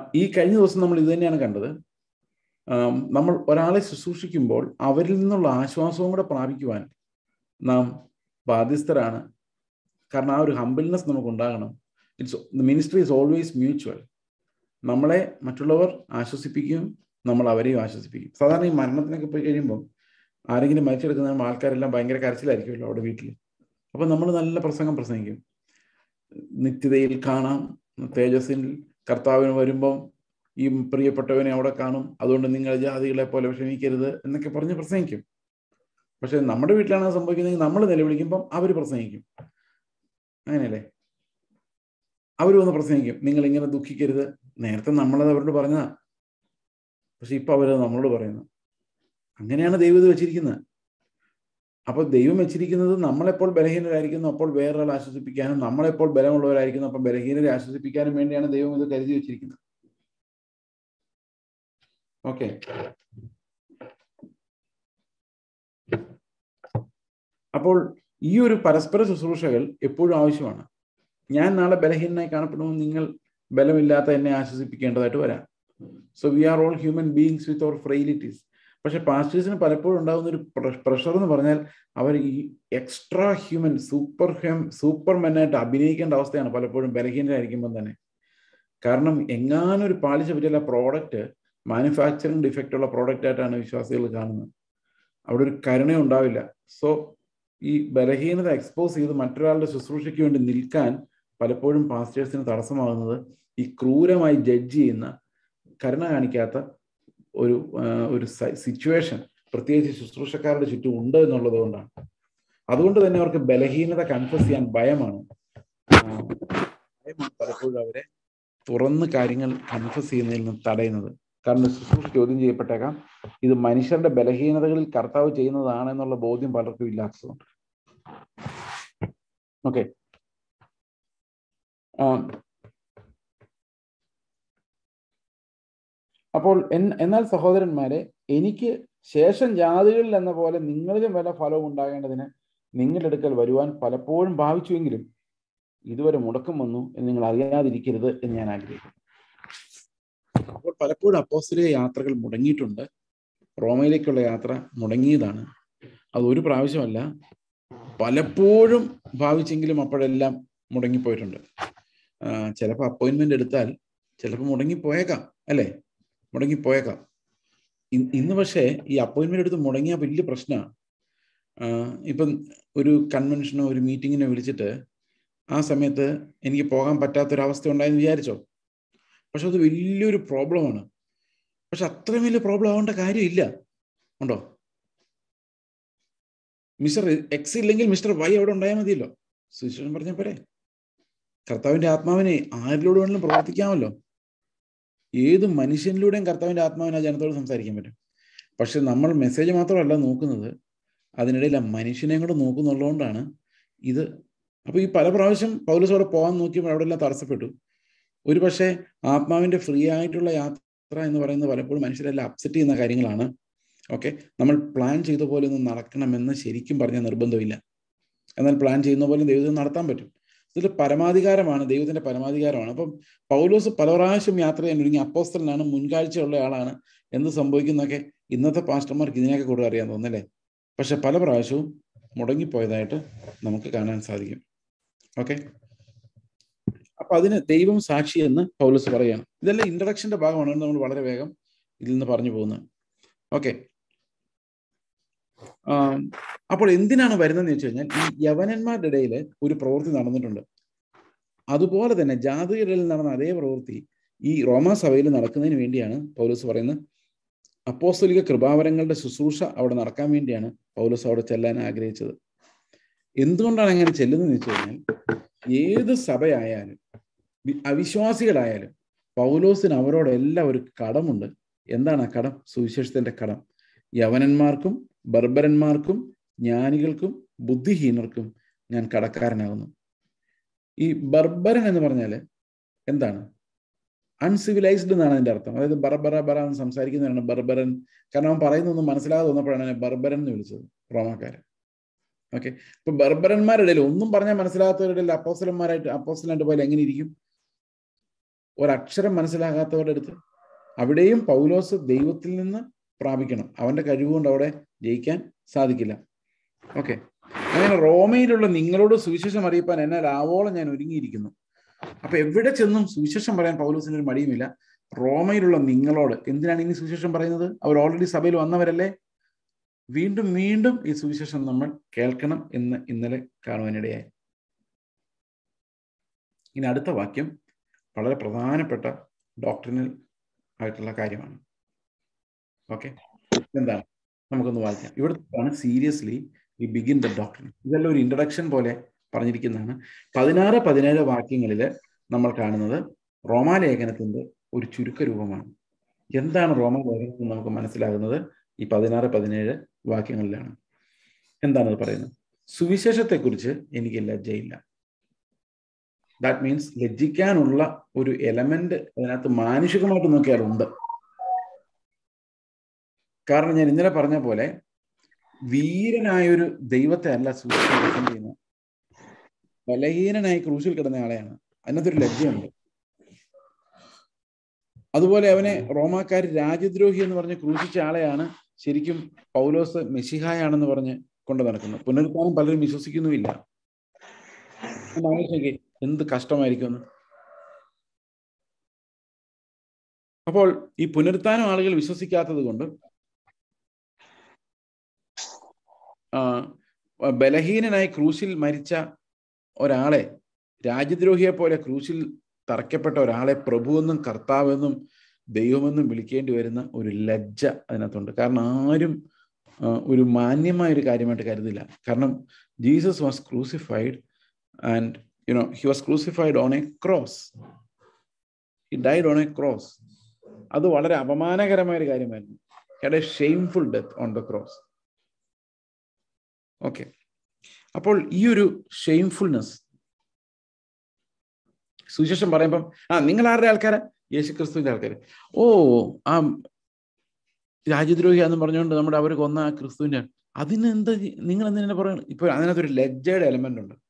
ഈ കഴിഞ്ഞ ദിവസം നമ്മൾ ഇത് തന്നെയാണ് കണ്ടത് ആം, നമ്മൾ ഒരാളെ ശുശ്രൂഷിക്കുമ്പോൾ അവരിൽ നിന്നുള്ള ആശ്വാസവും കൂടെ പ്രാപിക്കുവാൻ നാം ബാധ്യസ്ഥരാണ് കാരണം ആ ഒരു ഹംബിൾനെസ് നമുക്ക് ഉണ്ടാകണം it's ministry is always mutual നമ്മളെ മറ്റുള്ളവർ ആശ്വസിപ്പിക്കും നമ്മൾ അവരെയും ആശ്വസിപ്പിക്കും സാധാരണ ഈ മരണത്തിനൊക്കെ പോയി കഴിയുമ്പോൾ ആരെങ്കിലും മരിച്ചെടുക്കുന്ന ആൾക്കാരെല്ലാം ഭയങ്കര കരച്ചിലായിരിക്കുമല്ലോ അവിടെ വീട്ടിൽ അപ്പൊ നമ്മൾ നല്ല പ്രസംഗം പ്രസംഗിക്കും നിത്യതയിൽ കാണാം തേജസ്സിൽ കർത്താവിന് വരുമ്പം ഈ പ്രിയപ്പെട്ടവനെ അവിടെ കാണും അതുകൊണ്ട് നിങ്ങൾ ജാതികളെ പോലെ വിഷമിക്കരുത് എന്നൊക്കെ പറഞ്ഞ് പ്രസംഗിക്കും പക്ഷെ നമ്മുടെ വീട്ടിലാണ് സംഭവിക്കുന്നതെങ്കിൽ നമ്മൾ നിലവിളിക്കുമ്പം അവർ പ്രസംഗിക്കും അങ്ങനെയല്ലേ അവർ വന്ന് പ്രസംഗിക്കും നിങ്ങൾ ഇങ്ങനെ ദുഃഖിക്കരുത് നേരത്തെ നമ്മളത് അവരോട് പറഞ്ഞതാ പക്ഷെ ഇപ്പൊ അവരത് നമ്മളോട് പറയുന്നു അങ്ങനെയാണ് ദൈവം ഇത് വെച്ചിരിക്കുന്നത് അപ്പൊ ദൈവം വെച്ചിരിക്കുന്നത് നമ്മളെപ്പോൾ ബലഹീനരായിരിക്കുന്നു അപ്പോൾ വേറൊരാൾ ആശ്വസിപ്പിക്കാനും നമ്മളെപ്പോൾ ബലമുള്ളവരായിരിക്കുന്നു അപ്പോൾ ബലഹീനരെ ആശ്വസിപ്പിക്കാനും വേണ്ടിയാണ് ദൈവം ഇത് കരുതി വെച്ചിരിക്കുന്നത് ഓക്കെ അപ്പോൾ ഈ ഒരു പരസ്പര ശുശ്രൂഷകൾ എപ്പോഴും ആവശ്യമാണ് ഞാൻ നാളെ ബലഹീനനായി കാണപ്പെടുമ്പോൾ നിങ്ങൾ ബലമില്ലാത്ത എന്നെ ആശ്വസിപ്പിക്കേണ്ടതായിട്ട് വരാം so we are all human beings with our frailties പക്ഷെ പാസ്റ്റേഴ്സിന് പലപ്പോഴും ഉണ്ടാകുന്ന ഒരു പ്രഷർ എന്ന് പറഞ്ഞാൽ അവർ ഈ എക്സ്ട്രാ ഹ്യൂമൻ സൂപ്പർ ഹ്യൂം സൂപ്പർ മെന്നായിട്ട് അഭിനയിക്കേണ്ട അവസ്ഥയാണ് പലപ്പോഴും ബലഹീനരായിരിക്കുമ്പോൾ തന്നെ കാരണം എങ്ങാനും ഒരു പാളിച്ച പറ്റിയുള്ള പ്രോഡക്റ്റ് മാനുഫാക്ചറിങ് ഡിഫക്റ്റ് ഉള്ള പ്രോഡക്റ്റ് ആയിട്ടാണ് വിശ്വാസികൾ കാണുന്നത് അവിടെ ഒരു കരുണ ഉണ്ടാവില്ല സോ ഈ ബലഹീനത എക്സ്പോസ് ചെയ്ത് മറ്റൊരാളുടെ ശുശ്രൂഷയ്ക്ക് വേണ്ടി നിൽക്കാൻ പലപ്പോഴും പാസ്റ്റേഴ്സിന് തടസ്സമാകുന്നത് ഈ ക്രൂരമായി ജഡ്ജ് ചെയ്യുന്ന കരുണ കാണിക്കാത്ത ഒരു ഒരു സിറ്റുവേഷൻ പ്രത്യേകിച്ച് ശുശ്രൂഷക്കാരുടെ ചുറ്റും ഉണ്ട് എന്നുള്ളത് കൊണ്ടാണ് അതുകൊണ്ട് തന്നെ അവർക്ക് ബലഹീനത കൺഫസ് ചെയ്യാൻ ഭയമാണ് ഭയമാണ് പലപ്പോഴും അവരെ തുറന്ന് കാര്യങ്ങൾ കൺഫസ് ചെയ്യുന്നതിൽ നിന്ന് തടയുന്നത് കാരണം ശുശ്രൂഷ ചോദ്യം ചെയ്യപ്പെട്ടേക്കാം ഇത് മനുഷ്യരുടെ ബലഹീനതകളിൽ കർത്താവ് ചെയ്യുന്നതാണ് എന്നുള്ള ബോധ്യം പലർക്കും ഇല്ലാത്തതുകൊണ്ട് ഓക്കെ അപ്പോൾ എന്നാൽ സഹോദരന്മാരെ എനിക്ക് ശേഷം ജാതികളിൽ എന്ന പോലെ നിങ്ങളിലും വല്ല ഫലവും ഉണ്ടാകേണ്ടതിന് നിങ്ങളുടെ അടുക്കൽ വരുവാൻ പലപ്പോഴും ഭാവിച്ചുവെങ്കിലും ഇതുവരെ മുടക്കം വന്നു എന്ന് നിങ്ങൾ അറിയാതിരിക്കരുത് എന്ന് ഞാൻ ആഗ്രഹിക്കുന്നു അപ്പോൾ പലപ്പോഴും അപ്പോസ്തലിക യാത്രകൾ മുടങ്ങിയിട്ടുണ്ട് റോമയിലേക്കുള്ള യാത്ര മുടങ്ങിയതാണ് അത് ഒരു പ്രാവശ്യമല്ല പലപ്പോഴും ഭാവിച്ചെങ്കിലും അപ്പോഴെല്ലാം മുടങ്ങിപ്പോയിട്ടുണ്ട് ചിലപ്പോൾ അപ്പോയിന്റ്മെന്റ് എടുത്താൽ ചിലപ്പോൾ മുടങ്ങിപ്പോയേക്കാം അല്ലേ മുടങ്ങിപ്പോയേക്കാം ഇന്ന് പക്ഷേ ഈ അപ്പോയിന്റ്മെന്റ് എടുത്ത് മുടങ്ങിയ വലിയ പ്രശ്നമാണ് ഇപ്പം ഒരു കൺവെൻഷനോ ഒരു മീറ്റിങ്ങിനോ വിളിച്ചിട്ട് ആ സമയത്ത് എനിക്ക് പോകാൻ പറ്റാത്തൊരവസ്ഥ ഉണ്ടായെന്ന് വിചാരിച്ചോ പക്ഷെ അത് വലിയൊരു പ്രോബ്ലമാണ് പക്ഷെ അത്രയും വലിയ പ്രോബ്ലം ആവേണ്ട കാര്യമില്ല ഉണ്ടോ മിസ്റ്റർ എക്സ് ഇല്ലെങ്കിൽ മിസ്റ്റർ വൈ അവിടെ ഉണ്ടായാൽ മതിയല്ലോ സുവിശേഷം പറഞ്ഞ പോരെ കർത്താവിന്റെ ആത്മാവിനെ ആരിലൂടെ വേണമെങ്കിലും പ്രവർത്തിക്കാമല്ലോ ഏത് മനുഷ്യനിലൂടെയും കർത്താവിന്റെ ആത്മാവിനെ ജനത്തോട് സംസാരിക്കാൻ പറ്റും പക്ഷെ നമ്മൾ മെസ്സേജ് മാത്രമല്ല നോക്കുന്നത് അതിനിടയിൽ ആ മനുഷ്യനെ കൂടെ നോക്കുന്നുള്ളതുകൊണ്ടാണ് ഇത് അപ്പൊ ഈ പല പ്രാവശ്യം പൗലസ് അവിടെ പോകാൻ നോക്കിയപ്പോൾ അവിടെ എല്ലാം തടസ്സപ്പെട്ടു ഒരു പക്ഷേ ആത്മാവിന്റെ ഫ്രീ ആയിട്ടുള്ള യാത്ര എന്ന് പറയുന്നത് പലപ്പോഴും മനുഷ്യരെല്ലാം അപ്സെറ്റ് ചെയ്യുന്ന കാര്യങ്ങളാണ് ഓക്കെ നമ്മൾ പ്ലാൻ ചെയ്ത പോലെ ഒന്നും നടക്കണമെന്ന് ശരിക്കും പറഞ്ഞ നിർബന്ധമില്ല എന്നാൽ പ്ലാൻ ചെയ്യുന്ന പോലെ ദൈവത്തിന് നടത്താൻ പറ്റും ഇതിൽ പരമാധികാരമാണ് ദൈവത്തിന്റെ പരമാധികാരമാണ് അപ്പം പൗലോസ് പല പ്രാവശ്യം യാത്ര ചെയ്യാൻ ഒരുങ്ങി അപ്പോസ്റ്റലിനാണ് മുൻകാഴ്ചയുള്ള ആളാണ് എന്ത് സംഭവിക്കുന്നൊക്കെ ഇന്നത്തെ പാസ്റ്റർമാർക്ക് ഇതിനെയൊക്കെ കൂടുതൽ അറിയാൻ തോന്നല്ലേ പക്ഷെ പല പ്രാവശ്യവും മുടങ്ങിപ്പോയതായിട്ട് നമുക്ക് കാണാൻ സാധിക്കും ഓക്കെ അപ്പൊ അതിന് ദൈവം സാക്ഷി എന്ന് പൗലോസ് പറയുകയാണ് ഇതെല്ലാം ഇൻട്രഡക്ഷന്റെ ഭാഗമാണ് നമ്മൾ വളരെ വേഗം ഇതിൽ നിന്ന് പറഞ്ഞു പോകുന്നത് ഓക്കെ അപ്പോൾ എന്തിനാണ് വരുന്നതെന്ന് വെച്ച് കഴിഞ്ഞാൽ ഈ യവനന്മാരുടെ ഇടയിൽ ഒരു പ്രവൃത്തി നടന്നിട്ടുണ്ട് അതുപോലെ തന്നെ ജാതികളിൽ നടന്ന അതേ പ്രവൃത്തി ഈ റോമാ സഭയിൽ നടക്കുന്നതിന് വേണ്ടിയാണ് പൗലോസ് പറയുന്നത് അപ്പോസ്തലിക കൃപാവരങ്ങളുടെ ശുശ്രൂഷ അവിടെ നടക്കാൻ വേണ്ടിയാണ് പൗലോസ് അവിടെ ചെല്ലാൻ ആഗ്രഹിച്ചത് എന്തുകൊണ്ടാണ് അങ്ങനെ ചെല്ലുന്നതെന്ന് വെച്ച് കഴിഞ്ഞാൽ ഏത് സഭയായാലും അവിശ്വാസികളായാലും പൗലോസിന് അവരോടെല്ലാം ഒരു കടമുണ്ട് എന്താണ് ആ കടം സുവിശേഷത്തിന്റെ കടം യവനന്മാർക്കും ബർബരന്മാർക്കും ജ്ഞാനികൾക്കും ബുദ്ധിഹീനർക്കും ഞാൻ കടക്കാരനാകുന്നു ഈ ബർബരൻ എന്ന് പറഞ്ഞാൽ എന്താണ് അൺസിവിലൈസ്ഡ് എന്നാണ് അതിന്റെ അർത്ഥം അതായത് ബർബറ ബറ എന്ന് സംസാരിക്കുന്നതാണ് ബർബരൻ കാരണം അവൻ പറയുന്നൊന്നും മനസ്സിലാതെ വന്നപ്പോഴാണ് അവനെ ബർബരൻ എന്ന് വിളിച്ചത് റോമാക്കാരൻ ഓക്കെ ഇപ്പൊ ബർബരന്മാരുടെ ഇടയിൽ ഒന്നും പറഞ്ഞാൽ മനസ്സിലാത്തവരുടെ ഇടയിൽ അപ്പോസ്റ്റലന്മാരായിട്ട് അപ്പോസ്റ്റലായിട്ട് പോലെ എങ്ങനെ ഇരിക്കും ഒരക്ഷരം മനസ്സിലാകാത്തവരുടെ അടുത്ത് അവിടെയും പൗലോസ് ദൈവത്തിൽ നിന്ന് പ്രാപിക്കണം അവന്റെ കഴിവുകൊണ്ട് അവിടെ ജയിക്കാൻ സാധിക്കില്ല ഓക്കെ അങ്ങനെ റോമയിലുള്ള നിങ്ങളോട് സുവിശേഷം അറിയിപ്പാൻ എന്നാൽ ആവോളം ഞാൻ ഒരുങ്ങിയിരിക്കുന്നു അപ്പൊ എവിടെ ചെന്നും സുവിശേഷം പറയാൻ പൗലോസിന് ഒരു മടിയുമില്ല റോമയിലുള്ള നിങ്ങളോട് എന്തിനാണ് ഇനി സുവിശേഷം പറയുന്നത് അവർ ഓൾറെഡി സഭയിൽ വന്നവരല്ലേ വീണ്ടും വീണ്ടും ഈ സുവിശേഷം നമ്മൾ കേൾക്കണം എന്ന് ഇന്നലെ കാണുവാനിടയായി ഇനി അടുത്ത വാക്യം വളരെ പ്രധാനപ്പെട്ട ഡോക്ടറിനൽ ആയിട്ടുള്ള കാര്യമാണ് ഓക്കെ എന്താണ് നമുക്കൊന്ന് വായിക്കാം ഇവിടുത്താണ് seriously we begin the doctrine ഇതെല്ലാം ഒരു ഇൻട്രഡക്ഷൻ പോലെ പറഞ്ഞിരിക്കുന്നതാണ് പതിനാറ് പതിനേഴ് വാക്യങ്ങളിൽ നമ്മൾ കാണുന്നത് റോമാലേഖനത്തിന്റെ ഒരു ചുരുക്ക രൂപമാണ് എന്താണ് റോമാലേഖനം എന്ന് നമുക്ക് മനസ്സിലാകുന്നത് ഈ പതിനാറ് പതിനേഴ് വാക്യങ്ങളിലാണ് എന്താണ് അത് പറയുന്നത് സുവിശേഷത്തെക്കുറിച്ച് എനിക്ക് ലജ്ജയില്ല ദാറ്റ് മീൻസ് ലജ്ജിക്കാനുള്ള ഒരു എലമെന്റ് അതിനകത്ത് മാനുഷികമായിട്ട് നോക്കിയാലുണ്ട് കാരണം ഞാൻ ഇന്നലെ പറഞ്ഞ പോലെ വീരനായൊരു ദൈവത്തെ അല്ല സുവിശേഷം ചെയ്യുന്നത് ബലഹീനനായി ക്രൂശിൽ കിടന്ന ആളെയാണ് അതിനകത്തൊരു ലജ്ജയുണ്ട് അതുപോലെ അവനെ റോമാക്കാർ രാജ്യദ്രോഹി എന്ന് പറഞ്ഞ് ക്രൂശിച്ച ആളെയാണ് ശരിക്കും പൗലോസ് മെസ്സിഹായാണെന്ന് പറഞ്ഞ് കൊണ്ടു നടക്കുന്നത് പുനരുത്ഥാനം പലരും വിശ്വസിക്കുന്നുമില്ല ആലോചിച്ചേ എന്ത് കഷ്ടമായിരിക്കുമെന്ന് അപ്പോൾ ഈ പുനരുത്ഥാനം ആളുകൾ വിശ്വസിക്കാത്തത് കൊണ്ട് ബലഹീനനായി ക്രൂശിൽ മരിച്ച ഒരാളെ രാജ്യദ്രോഹിയെ പോലെ ക്രൂശിൽ തറയ്ക്കപ്പെട്ട ഒരാളെ പ്രഭുവെന്നും കർത്താവെന്നും ദൈവമെന്നും വിളിക്കേണ്ടി വരുന്ന ഒരു ലജ്ജ അതിനകത്തുണ്ട് കാരണം ആരും ഒരു മാന്യമായ ഒരു കാര്യമായിട്ട് കരുതില്ല കാരണം Jesus was crucified and you know he was crucified on a cross he died on a cross അത് വളരെ അപമാനകരമായ ഒരു കാര്യമായിരുന്നു had a shameful death on the cross okay അപ്പോൾ ഈ ഒരു ഷെയിംഫുൾനെസ് സുവിശേഷം പറയുമ്പം ആ നിങ്ങൾ ആരുടെ ആൾക്കാരാ യേശു ക്രിസ്തുവിന്റെ ആൾക്കാർ ഓ ആ രാജ്യദ്രോഹിയാന്ന് പറഞ്ഞുകൊണ്ട് നമ്മുടെ അവർ കൊന്ന ആ ക്രിസ്തുവിന്റെ അതിന് എന്താ നിങ്ങൾ എന്തിനാ പറയുന്നത് ഇപ്പൊ അതിനകത്തൊരു ലജ്ജയുടെ എലമെന്റ് ഉണ്ട്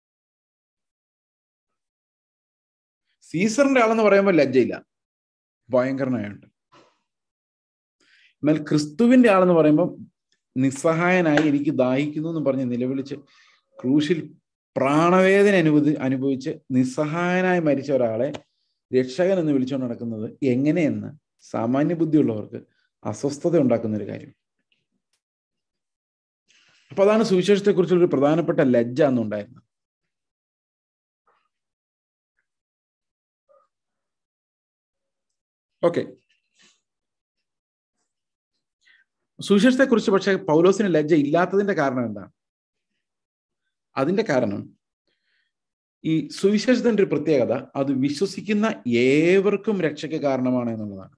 സീസറിന്റെ ആളെന്ന് പറയുമ്പോൾ ലജ്ജയില്ല ഭയങ്കരനായുണ്ട് എന്നാൽ ക്രിസ്തുവിന്റെ ആളെന്ന് പറയുമ്പോൾ നിസ്സഹായനായി എനിക്ക് ദാഹിക്കുന്നു എന്ന് പറഞ്ഞ് നിലവിളിച്ച് ക്രൂശിൽ പ്രാണവേദന അനുഭവി അനുഭവിച്ച് നിസ്സഹായനായി മരിച്ച ഒരാളെ രക്ഷകൻ എന്ന് വിളിച്ചുകൊണ്ട് നടക്കുന്നത് എങ്ങനെയെന്ന് സാമാന്യ ബുദ്ധിയുള്ളവർക്ക് അസ്വസ്ഥത ഉണ്ടാക്കുന്ന ഒരു കാര്യം അപ്പൊ അതാണ് സുവിശേഷത്തെക്കുറിച്ചുള്ള ഒരു പ്രധാനപ്പെട്ട ലജ്ജ അന്നുണ്ടായിരുന്നത് ഓക്കെ സുവിശേഷത്തെക്കുറിച്ച് പക്ഷെ പൗലോസിന് ലജ്ജ ഇല്ലാത്തതിന്റെ കാരണം എന്താണ് അതിന്റെ കാരണം ഈ സുവിശേഷത്തിന്റെ ഒരു പ്രത്യേകത അത് വിശ്വസിക്കുന്ന ഏവർക്കും രക്ഷയ്ക്ക് കാരണമാണ് എന്നുള്ളതാണ്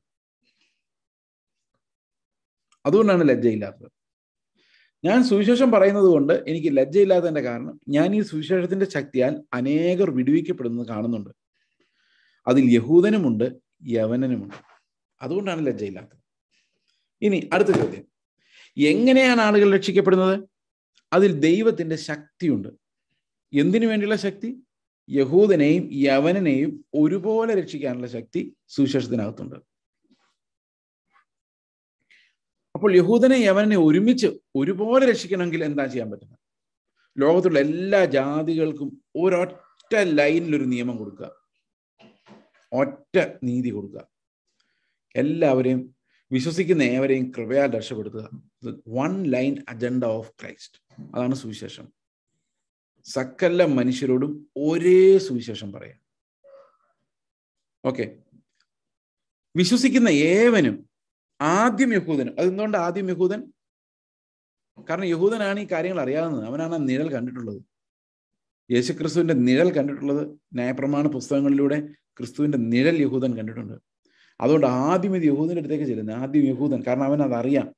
അതുകൊണ്ടാണ് ലജ്ജയില്ലാത്തത് ഞാൻ സുവിശേഷം പറയുന്നത് കൊണ്ട് എനിക്ക് ലജ്ജയില്ലാത്തതിന്റെ കാരണം ഞാൻ ഈ സുവിശേഷത്തിന്റെ ശക്തിയാൽ അനേകർ വിടുവിക്കപ്പെടുന്നത് കാണുന്നുണ്ട് അതിൽ യഹൂദനുമുണ്ട് യവനനുമുണ്ട് അതുകൊണ്ടാണ് ലജ്ജയില്ലാത്തത് ഇനി അടുത്ത ചോദ്യം എങ്ങനെയാണ് ആളുകൾ രക്ഷിക്കപ്പെടുന്നത് അതിൽ ദൈവത്തിന്റെ ശക്തിയുണ്ട് എന്തിനു വേണ്ടിയുള്ള ശക്തി യഹൂദനെയും യവനനെയും ഒരുപോലെ രക്ഷിക്കാനുള്ള ശക്തി സുവിശേഷത്തിനകത്തുണ്ട് അപ്പോൾ യഹൂദനെ യവനെ ഒരുമിച്ച് ഒരുപോലെ രക്ഷിക്കണമെങ്കിൽ എന്താ ചെയ്യാൻ പറ്റുന്നത് ലോകത്തുള്ള എല്ലാ ജാതികൾക്കും ഒരൊറ്റ ലൈനിൽ ഒരു നിയമം കൊടുക്കുക ഒറ്റ നീതി കൊടുക്കുക എല്ലാവരെയും വിശ്വസിക്കുന്ന ഏവരെയും കൃപയാൽ രക്ഷപ്പെടുത്തുക one line agenda of Christ അതാണ് സുവിശേഷം സകല മനുഷ്യരോടും ഒരേ സുവിശേഷം പറയാം ഓക്കെ വിശ്വസിക്കുന്ന ഏവനും ആദ്യം യഹൂദനും അതെന്തുകൊണ്ട് ആദ്യം യഹൂദൻ കാരണം യഹൂദനാണ് ഈ കാര്യങ്ങൾ അറിയാവുന്നത് അവനാണ് ആ നിഴൽ കണ്ടിട്ടുള്ളത് യേശുക്രിസ്തുവിന്റെ നിഴൽ കണ്ടിട്ടുള്ളത് ന്യായപ്രമാണ പുസ്തകങ്ങളിലൂടെ ക്രിസ്തുവിന്റെ നിഴൽ യഹൂദൻ കണ്ടിട്ടുണ്ട് അതുകൊണ്ട് ആദ്യം ഇത് യഹൂദന്റെ അടുത്തേക്ക് ചെല്ലുന്നത് ആദ്യം യഹൂദൻ കാരണം അവൻ അതറിയാം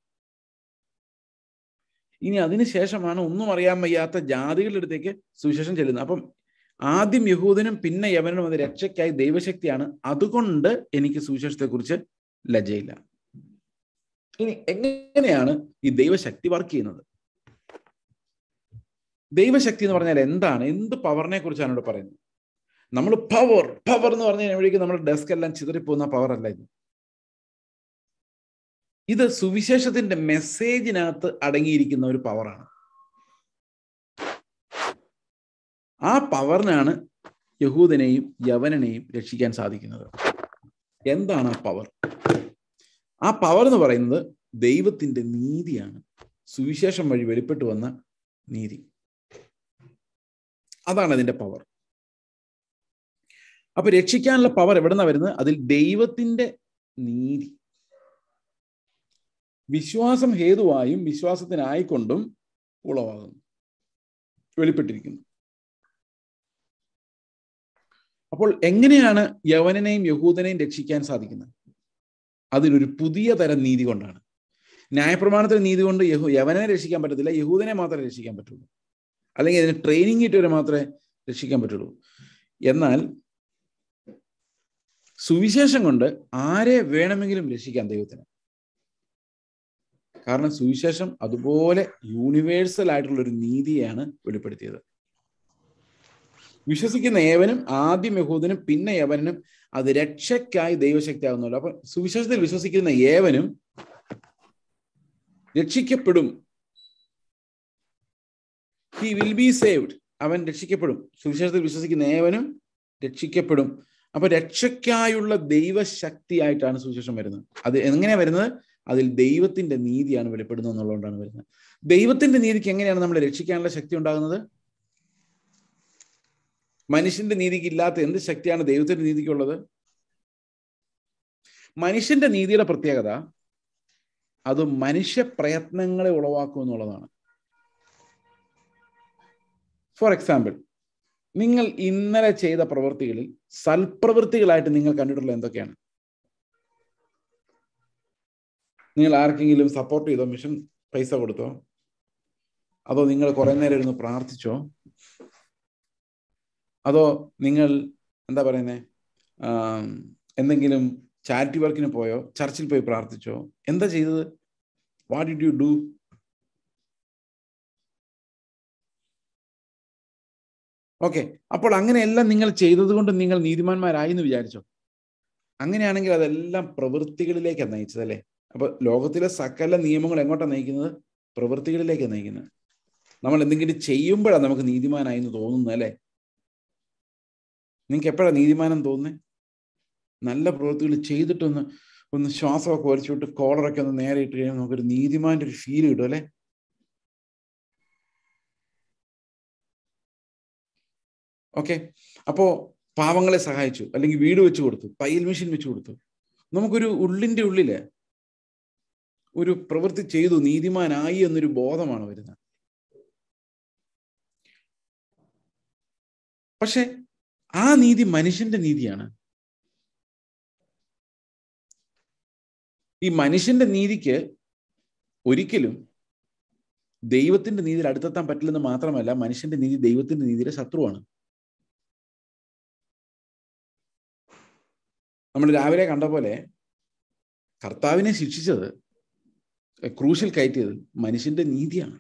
ഇനി അതിനുശേഷമാണ് ഒന്നും അറിയാൻ വയ്യാത്ത ജാതികളുടെ അടുത്തേക്ക് സുവിശേഷം ചെല്ലുന്നത് അപ്പം ആദ്യം യഹൂദനും പിന്നെ യവനും അത് രക്ഷയ്ക്കായി ദൈവശക്തിയാണ് അതുകൊണ്ട് എനിക്ക് സുവിശേഷത്തെക്കുറിച്ച് ലജ്ജയില്ല ഇനി എങ്ങനെയാണ് ഈ ദൈവശക്തി വർക്ക് ചെയ്യുന്നത് ദൈവശക്തി എന്ന് പറഞ്ഞാൽ എന്താണ് എന്ത് പവറിനെ കുറിച്ചാണ് ഇവിടെ പറയുന്നത് നമ്മൾ പവർ പവർ എന്ന് പറഞ്ഞു കഴിയുമ്പോഴേക്കും നമ്മുടെ ഡെസ്ക് എല്ലാം ചിതറിപ്പോകുന്ന പവർ അല്ല ഇത് ഇത് സുവിശേഷത്തിന്റെ മെസ്സേജിനകത്ത് അടങ്ങിയിരിക്കുന്ന ഒരു പവറാണ് ആ പവറിനാണ് യഹൂദനെയും യവനനെയും രക്ഷിക്കാൻ സാധിക്കുന്നത് എന്താണ് ആ പവർ ആ പവർ എന്ന് പറയുന്നത് ദൈവത്തിന്റെ നീതിയാണ് സുവിശേഷം വഴി വെളിപ്പെട്ടു വന്ന നീതി അതാണ് അതിന്റെ പവർ അപ്പൊ രക്ഷിക്കാനുള്ള പവർ എവിടെന്നാ വരുന്നത് അതിൽ ദൈവത്തിന്റെ നീതി വിശ്വാസം ഹേതുവായും വിശ്വാസത്തിനായിക്കൊണ്ടും ഉളവാകുന്നു വെളിപ്പെട്ടിരിക്കുന്നു അപ്പോൾ എങ്ങനെയാണ് യവനനെയും യഹൂദനെയും രക്ഷിക്കാൻ സാധിക്കുന്നത് അതിലൊരു പുതിയ തരം നീതി കൊണ്ടാണ് ന്യായപ്രമാണത്തിലെ നീതി കൊണ്ട് യഹു യവനെ രക്ഷിക്കാൻ പറ്റത്തില്ല യഹൂദനെ മാത്രമേ രക്ഷിക്കാൻ പറ്റുള്ളൂ അല്ലെങ്കിൽ അതിന് ട്രെയിനിങ് കിട്ടിയവരെ മാത്രമേ രക്ഷിക്കാൻ പറ്റുള്ളൂ എന്നാൽ സുവിശേഷം കൊണ്ട് ആരെ വേണമെങ്കിലും രക്ഷിക്കാം ദൈവത്തിന് കാരണം സുവിശേഷം അതുപോലെ യൂണിവേഴ്സൽ ആയിട്ടുള്ള ഒരു നീതിയാണ് വെളിപ്പെടുത്തിയത് വിശ്വസിക്കുന്ന ഏവനും ആദ്യം യഹൂദനും പിന്നെ യവനും അത് രക്ഷയ്ക്കായി ദൈവശക്തി ആകുന്നല്ലോ അപ്പൊ സുവിശേഷത്തിൽ വിശ്വസിക്കുന്ന ഏവനും രക്ഷിക്കപ്പെടും ഹി വിൽ ബി സേവ്ഡ് അവൻ രക്ഷിക്കപ്പെടും സുവിശേഷത്തിൽ വിശ്വസിക്കുന്ന ഏവനും രക്ഷിക്കപ്പെടും അപ്പൊ രക്ഷയ്ക്കായുള്ള ദൈവശക്തിയായിട്ടാണ് സുവിശേഷം വരുന്നത് അത് എങ്ങനെയാ വരുന്നത് അതിൽ ദൈവത്തിന്റെ നീതിയാണ് വെളിപ്പെടുന്നത് എന്നുള്ളതുകൊണ്ടാണ് വരുന്നത് ദൈവത്തിന്റെ നീതിക്ക് എങ്ങനെയാണ് നമ്മളെ രക്ഷിക്കാനുള്ള ശക്തി ഉണ്ടാകുന്നത് മനുഷ്യന്റെ നീതിക്ക് ഇല്ലാത്ത എന്ത് ശക്തിയാണ് ദൈവത്തിന്റെ നീതിക്കുള്ളത് മനുഷ്യന്റെ നീതിയുടെ പ്രത്യേകത അത് മനുഷ്യ പ്രയത്നങ്ങളെ ഉളവാക്കും എന്നുള്ളതാണ് ഫോർ എക്സാമ്പിൾ നിങ്ങൾ ഇന്നലെ ചെയ്ത പ്രവൃത്തികളിൽ സൽപ്രവൃത്തികളായിട്ട് നിങ്ങൾ കണ്ടിട്ടുള്ള എന്തൊക്കെയാണ് നിങ്ങൾ ആർക്കെങ്കിലും സപ്പോർട്ട് ചെയ്തോ മിഷൻ പൈസ കൊടുത്തോ അതോ നിങ്ങൾ കുറെ നേരം ഇരുന്ന് പ്രാർത്ഥിച്ചോ അതോ നിങ്ങൾ എന്താ പറയുന്നേ എന്തെങ്കിലും ചാരിറ്റി വർക്കിന് പോയോ ചർച്ചിൽ പോയി പ്രാർത്ഥിച്ചോ എന്താ ചെയ്തത് what did you do okay അപ്പോൾ അങ്ങനെയെല്ലാം നിങ്ങൾ ചെയ്തത് കൊണ്ട് നിങ്ങൾ നീതിമാന്മാരായി എന്ന് വിചാരിച്ചോ അങ്ങനെയാണെങ്കിൽ അതെല്ലാം പ്രവൃത്തികളിലേക്കാണ് നയിച്ചത് അല്ലേ അപ്പൊ ലോകത്തിലെ സകല നിയമങ്ങൾ എങ്ങോട്ടാണ് നയിക്കുന്നത് പ്രവൃത്തികളിലേക്കാണ് നയിക്കുന്നത് നമ്മൾ എന്തെങ്കിലും ചെയ്യുമ്പോഴാണ് നമുക്ക് നീതിമാനായി എന്ന് തോന്നുന്നത് അല്ലേ നിങ്ങൾക്ക് എപ്പോഴാണ് നീതിമാനം തോന്നുന്നത് നല്ല പ്രവൃത്തികൾ ചെയ്തിട്ടൊന്ന് ഒന്ന് ശ്വാസമൊക്കെ വലിച്ചുവിട്ട് കോളറൊക്കെ ഒന്ന് നേരെ ഇട്ട് കഴിയുമ്പോൾ നമുക്കൊരു നീതിമാന്റെ ഒരു ഫീൽ കിട്ടും അല്ലേ ഓക്കെ അപ്പോ പാവങ്ങളെ സഹായിച്ചു അല്ലെങ്കിൽ വീട് വെച്ച് കൊടുത്തു തയ്യൽ മെഷീൻ വെച്ച് കൊടുത്തു നമുക്കൊരു ഉള്ളിന്റെ ഉള്ളില് ഒരു പ്രവൃത്തി ചെയ്തു നീതിമാനായി എന്നൊരു ബോധമാണ് വരുന്നത് പക്ഷെ ആ നീതി മനുഷ്യന്റെ നീതിയാണ് ഈ മനുഷ്യന്റെ നീതിക്ക് ഒരിക്കലും ദൈവത്തിന്റെ നീതിയിൽ അടുത്തെത്താൻ പറ്റില്ലെന്ന് മാത്രമല്ല മനുഷ്യന്റെ നീതി ദൈവത്തിന്റെ നീതിയുടെ ശത്രുവാണ് നമ്മൾ രാവിലെ കണ്ട പോലെ കർത്താവിനെ ശിക്ഷിച്ചത് ക്രൂശിൽ കയറ്റിയത് മനുഷ്യന്റെ നീതിയാണ്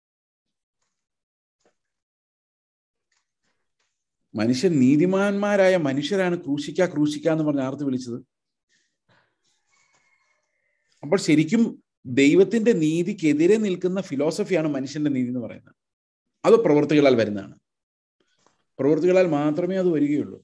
മനുഷ്യൻ നീതിമാന്മാരായ മനുഷ്യരാണ് ക്രൂശിക്ക ക്രൂശിക്ക എന്ന് പറഞ്ഞ് ആർത്ത് വിളിച്ചത് അപ്പോൾ ശരിക്കും ദൈവത്തിന്റെ നീതിക്കെതിരെ നിൽക്കുന്ന ഫിലോസഫിയാണ് മനുഷ്യന്റെ നീതി എന്ന് പറയുന്നത് അത് പ്രവൃത്തികളാൽ വരുന്നതാണ് പ്രവൃത്തികളാൽ മാത്രമേ അത് വരികയുള്ളൂ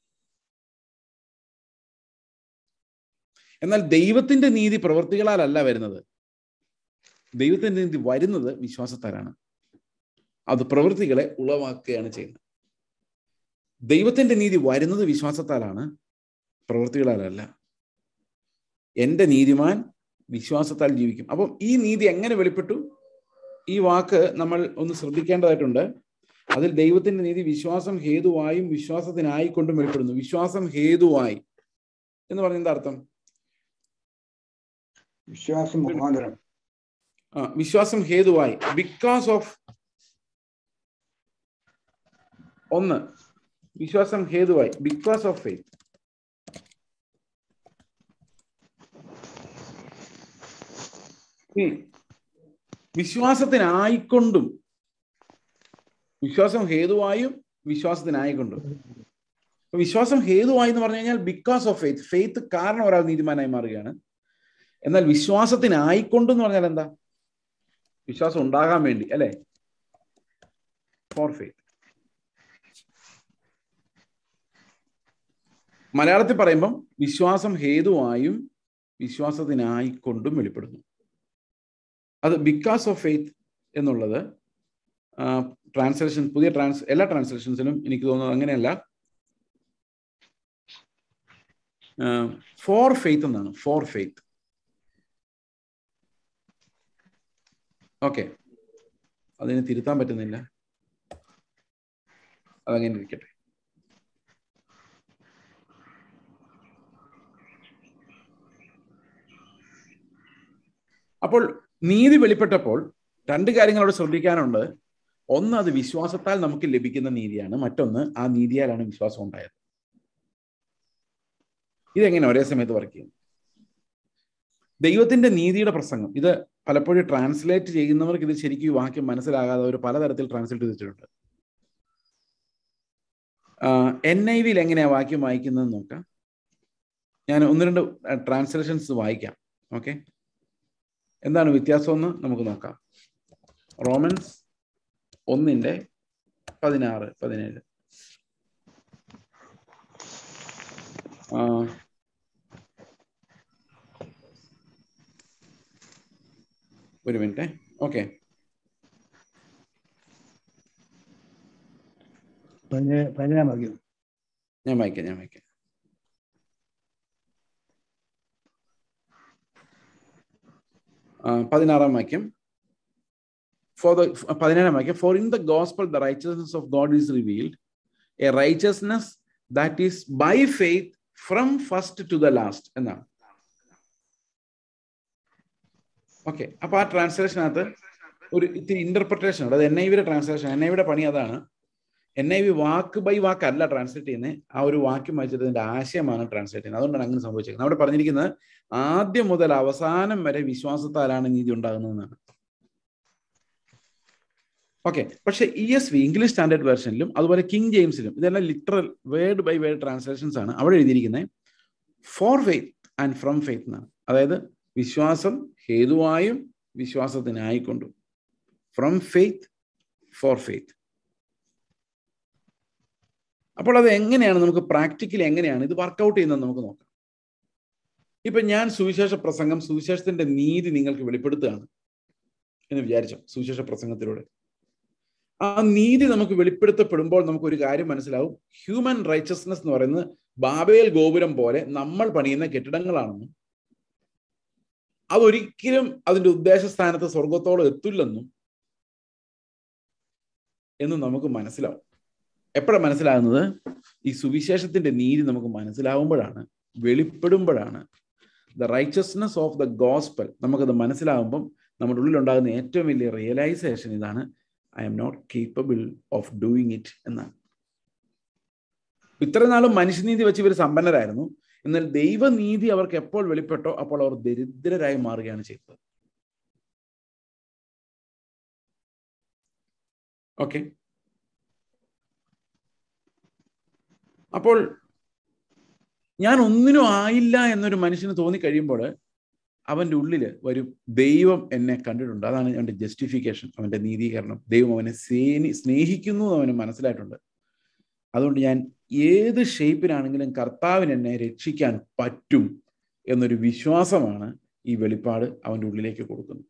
എന്നാൽ ദൈവത്തിന്റെ നീതി പ്രവൃത്തികളാലല്ല വരുന്നത് ദൈവത്തിന്റെ നീതി വരുന്നത് വിശ്വാസത്താലാണ് അത് പ്രവൃത്തികളെ ഉളവാക്കുകയാണ് ചെയ്യുന്നത് ദൈവത്തിന്റെ നീതി വരുന്നത് വിശ്വാസത്താലാണ് പ്രവൃത്തികളാലല്ല എൻ്റെ നീതിമാൻ വിശ്വാസത്താൽ ജീവിക്കും അപ്പം ഈ നീതി എങ്ങനെ വെളിപ്പെട്ടു ഈ വാക്ക് നമ്മൾ ഒന്ന് ശ്രദ്ധിക്കേണ്ടതായിട്ടുണ്ട് അതിൽ ദൈവത്തിന്റെ നീതി വിശ്വാസം ഹേതുവായും വിശ്വാസത്തിനായിക്കൊണ്ടും വെളിപ്പെടുന്നു വിശ്വാസം ഹേതുവായി എന്ന് പറഞ്ഞ എന്താ അർത്ഥം വിശ്വാസം മുഖാന്തരം ആ വിശ്വാസം ഹേതുവായി ബിക്കോസ് ഓഫ് ഒന്ന് വിശ്വാസം ഹേതുവായി ബിക്കോസ് ഓഫ് ഫെയ്ത്ത് വിശ്വാസത്തിനായിക്കൊണ്ടും വിശ്വാസം ഹേതുവായും വിശ്വാസത്തിനായിക്കൊണ്ടും അപ്പൊ വിശ്വാസം ഹേതുവായി എന്ന് പറഞ്ഞു കഴിഞ്ഞാൽ ബിക്കോസ് ഓഫ് ഫെയ്ത്ത് ഫെയ്ത്ത് കാരണം ഒരാൾ നീതിമാനായി മാറുകയാണ് എന്നാൽ വിശ്വാസത്തിനായിക്കൊണ്ട് എന്ന് പറഞ്ഞാൽ എന്താ വിശ്വാസം ഉണ്ടാകാൻ വേണ്ടി അല്ലെ ഫോർ ഫെയ്ത്ത് മലയാളത്തിൽ പറയുമ്പം വിശ്വാസം ഹേതുവായും വിശ്വാസത്തിനായിക്കൊണ്ടും വെളിപ്പെടുന്നു അത് ബിക്കോസ് ഓഫ് ഫെയ്ത്ത് എന്നുള്ളത് ട്രാൻസ്ലേഷൻ പുതിയ ട്രാൻസ് എല്ലാ ട്രാൻസ്ലേഷൻസിലും എനിക്ക് തോന്നുന്നത് അങ്ങനെയല്ല ഫോർ ഫെയ്ത്ത് എന്നാണ് ഫോർ ഫെയ്ത്ത് ഓക്കെ അതിന് തിരുത്താൻ പറ്റുന്നില്ല അതങ്ങനെ ഇരിക്കട്ടെ അപ്പോൾ നീതി വെളിപ്പെട്ടപ്പോൾ രണ്ട് കാര്യങ്ങൾ അവിടെ ശ്രദ്ധിക്കാനുണ്ട് ഒന്ന് അത് വിശ്വാസത്താൽ നമുക്ക് ലഭിക്കുന്ന നീതിയാണ് മറ്റൊന്ന് ആ നീതിയാലാണ് വിശ്വാസം ഉണ്ടായത് ഇതെങ്ങനെ ഒരേ സമയത്ത് വർക്ക് ചെയ്യുന്നു ദൈവത്തിന്റെ നീതിയുടെ പ്രസംഗം ഇത് പലപ്പോഴും ട്രാൻസ്ലേറ്റ് ചെയ്യുന്നവർക്ക് ഇത് ശരിക്കും ഈ വാക്യം മനസ്സിലാകാതെ ഒരു പലതരത്തിൽ ട്രാൻസ്ലേറ്റ് ചെയ്തിട്ടുണ്ട് എൻ ഐ വിയിൽ എങ്ങനെയാ വാക്യം വായിക്കുന്നത് നോക്കാം ഞാൻ ഒന്ന് രണ്ട് ട്രാൻസ്ലേഷൻസ് വായിക്കാം ഓക്കെ എന്താണ് വ്യത്യാസമെന്ന് നമുക്ക് നോക്കാം റോമൻസ് ഒന്നിന്റെ പതിനാറ് പതിനേഴ് ഒരു മിനിറ്റ് ഓക്കെ പതിനേഴാം വാക്യം ഞാൻ വായിക്കാം ഞാൻ വായിക്കാം പതിനാറാം വാക്യം ഫോർ ദ പതിനേഴാം വാക്യം for in the gospel the righteousness of God is revealed a righteousness that is by faith from first to the last എന്നാണ് ഓക്കെ അപ്പൊ ആ ട്രാൻസ്ലേഷനകത്ത് ഒരു ഇത്തിരി ഇന്റർപ്രിട്ടേഷൻ ഉണ്ട് അത് എൻ ഐ വിയുടെ ട്രാൻസ്ലേഷൻ എൻ ഐ വിയുടെ പണി അതാണ് എൻ ഐ വി വാക്ക് ബൈ വാക്ക് അല്ല ട്രാൻസ്ലേറ്റ് ചെയ്യുന്നത് ആ ഒരു വാക്യം വായിച്ചിട്ട് അതിന്റെ ആശയമാണ് ട്രാൻസ്ലേറ്റ് ചെയ്യുന്നത് അതുകൊണ്ടാണ് അങ്ങനെ സംഭവിച്ചത് അവിടെ പറഞ്ഞിരിക്കുന്നത് ആദ്യം മുതൽ അവസാനം വരെ വിശ്വാസത്താലാണ് നീതി ഉണ്ടാകുന്നതെന്നാണ് ഓക്കെ പക്ഷെ E S V English standard വെർഷനിലും അതുപോലെ കിങ് ജെയിംസിലും ഇതെല്ലാം literal word by word translations ആണ് അവിടെ എഴുതിയിരിക്കുന്നത് for faith and from faith എന്നാണ് അതായത് വിശ്വാസം ഹേതുവായും വിശ്വാസത്തിനായിക്കൊണ്ടും ഫ്രം ഫെയ്ത്ത് ഫോർ ഫെയ്ത്ത് അപ്പോൾ അത് എങ്ങനെയാണ് നമുക്ക് പ്രാക്ടിക്കലി എങ്ങനെയാണ് ഇത് വർക്കൗട്ട് ചെയ്യുന്നത് നമുക്ക് നോക്കാം ഇപ്പൊ ഞാൻ സുവിശേഷ പ്രസംഗം സുവിശേഷത്തിന്റെ നീതി നിങ്ങൾക്ക് വെളിപ്പെടുത്തുകയാണ് എന്ന് വിചാരിച്ചു സുവിശേഷ പ്രസംഗത്തിലൂടെ ആ നീതി നമുക്ക് വെളിപ്പെടുത്തപ്പെടുമ്പോൾ നമുക്ക് ഒരു കാര്യം മനസ്സിലാവും ഹ്യൂമൻ റൈച്ചസ്നെസ് എന്ന് പറയുന്നത് ബാബേൽ ഗോപുരം പോലെ നമ്മൾ പണിയുന്ന കെട്ടിടങ്ങളാണെന്നും അതൊരിക്കലും അതിന്റെ ഉദ്ദേശ സ്ഥാനത്ത് സ്വർഗത്തോളം എത്തില്ലെന്നും എന്ന് നമുക്ക് മനസ്സിലാവും എപ്പോഴാണ് മനസ്സിലാകുന്നത് ഈ സുവിശേഷത്തിന്റെ നീതി നമുക്ക് മനസ്സിലാവുമ്പോഴാണ് വെളിപ്പെടുമ്പോഴാണ് the righteousness of the gospel നമുക്കത് മനസ്സിലാകുമ്പം നമ്മുടെ ഉള്ളിലുണ്ടാകുന്ന ഏറ്റവും വലിയ റിയലൈസേഷൻ ഇതാണ് I am not capable of doing it എന്നാണ് ഇത്ര നാളും മനുഷ്യനീതി വെച്ച് ഇവർ സമ്പന്നരായിരുന്നു എന്നാൽ ദൈവനീതി അവർക്ക് എപ്പോൾ വെളിപ്പെട്ടോ അപ്പോൾ അവർ ദരിദ്രരായി മാറുകയാണ് ചെയ്തത് ഓക്കെ അപ്പോൾ ഞാൻ ഒന്നിനും ആയില്ല എന്നൊരു മനുഷ്യന് തോന്നിക്കഴിയുമ്പോൾ അവൻ്റെ ഉള്ളിൽ വരും ദൈവം എന്നെ കണ്ടിട്ടുണ്ട് അതാണ് അവൻ്റെ ജസ്റ്റിഫിക്കേഷൻ അവൻ്റെ നീതീകരണം ദൈവം അവനെ സേനി സ്നേഹിക്കുന്നു എന്ന് അവന് മനസ്സിലായിട്ടുണ്ട് അതുകൊണ്ട് ഞാൻ ഏത് ഷേപ്പിലാണെങ്കിലും കർത്താവിന് എന്നെ രക്ഷിക്കാൻ പറ്റും എന്നൊരു വിശ്വാസമാണ് ഈ വെളിപ്പാട് അവൻ്റെ ഉള്ളിലേക്ക് കൊടുക്കുന്നത്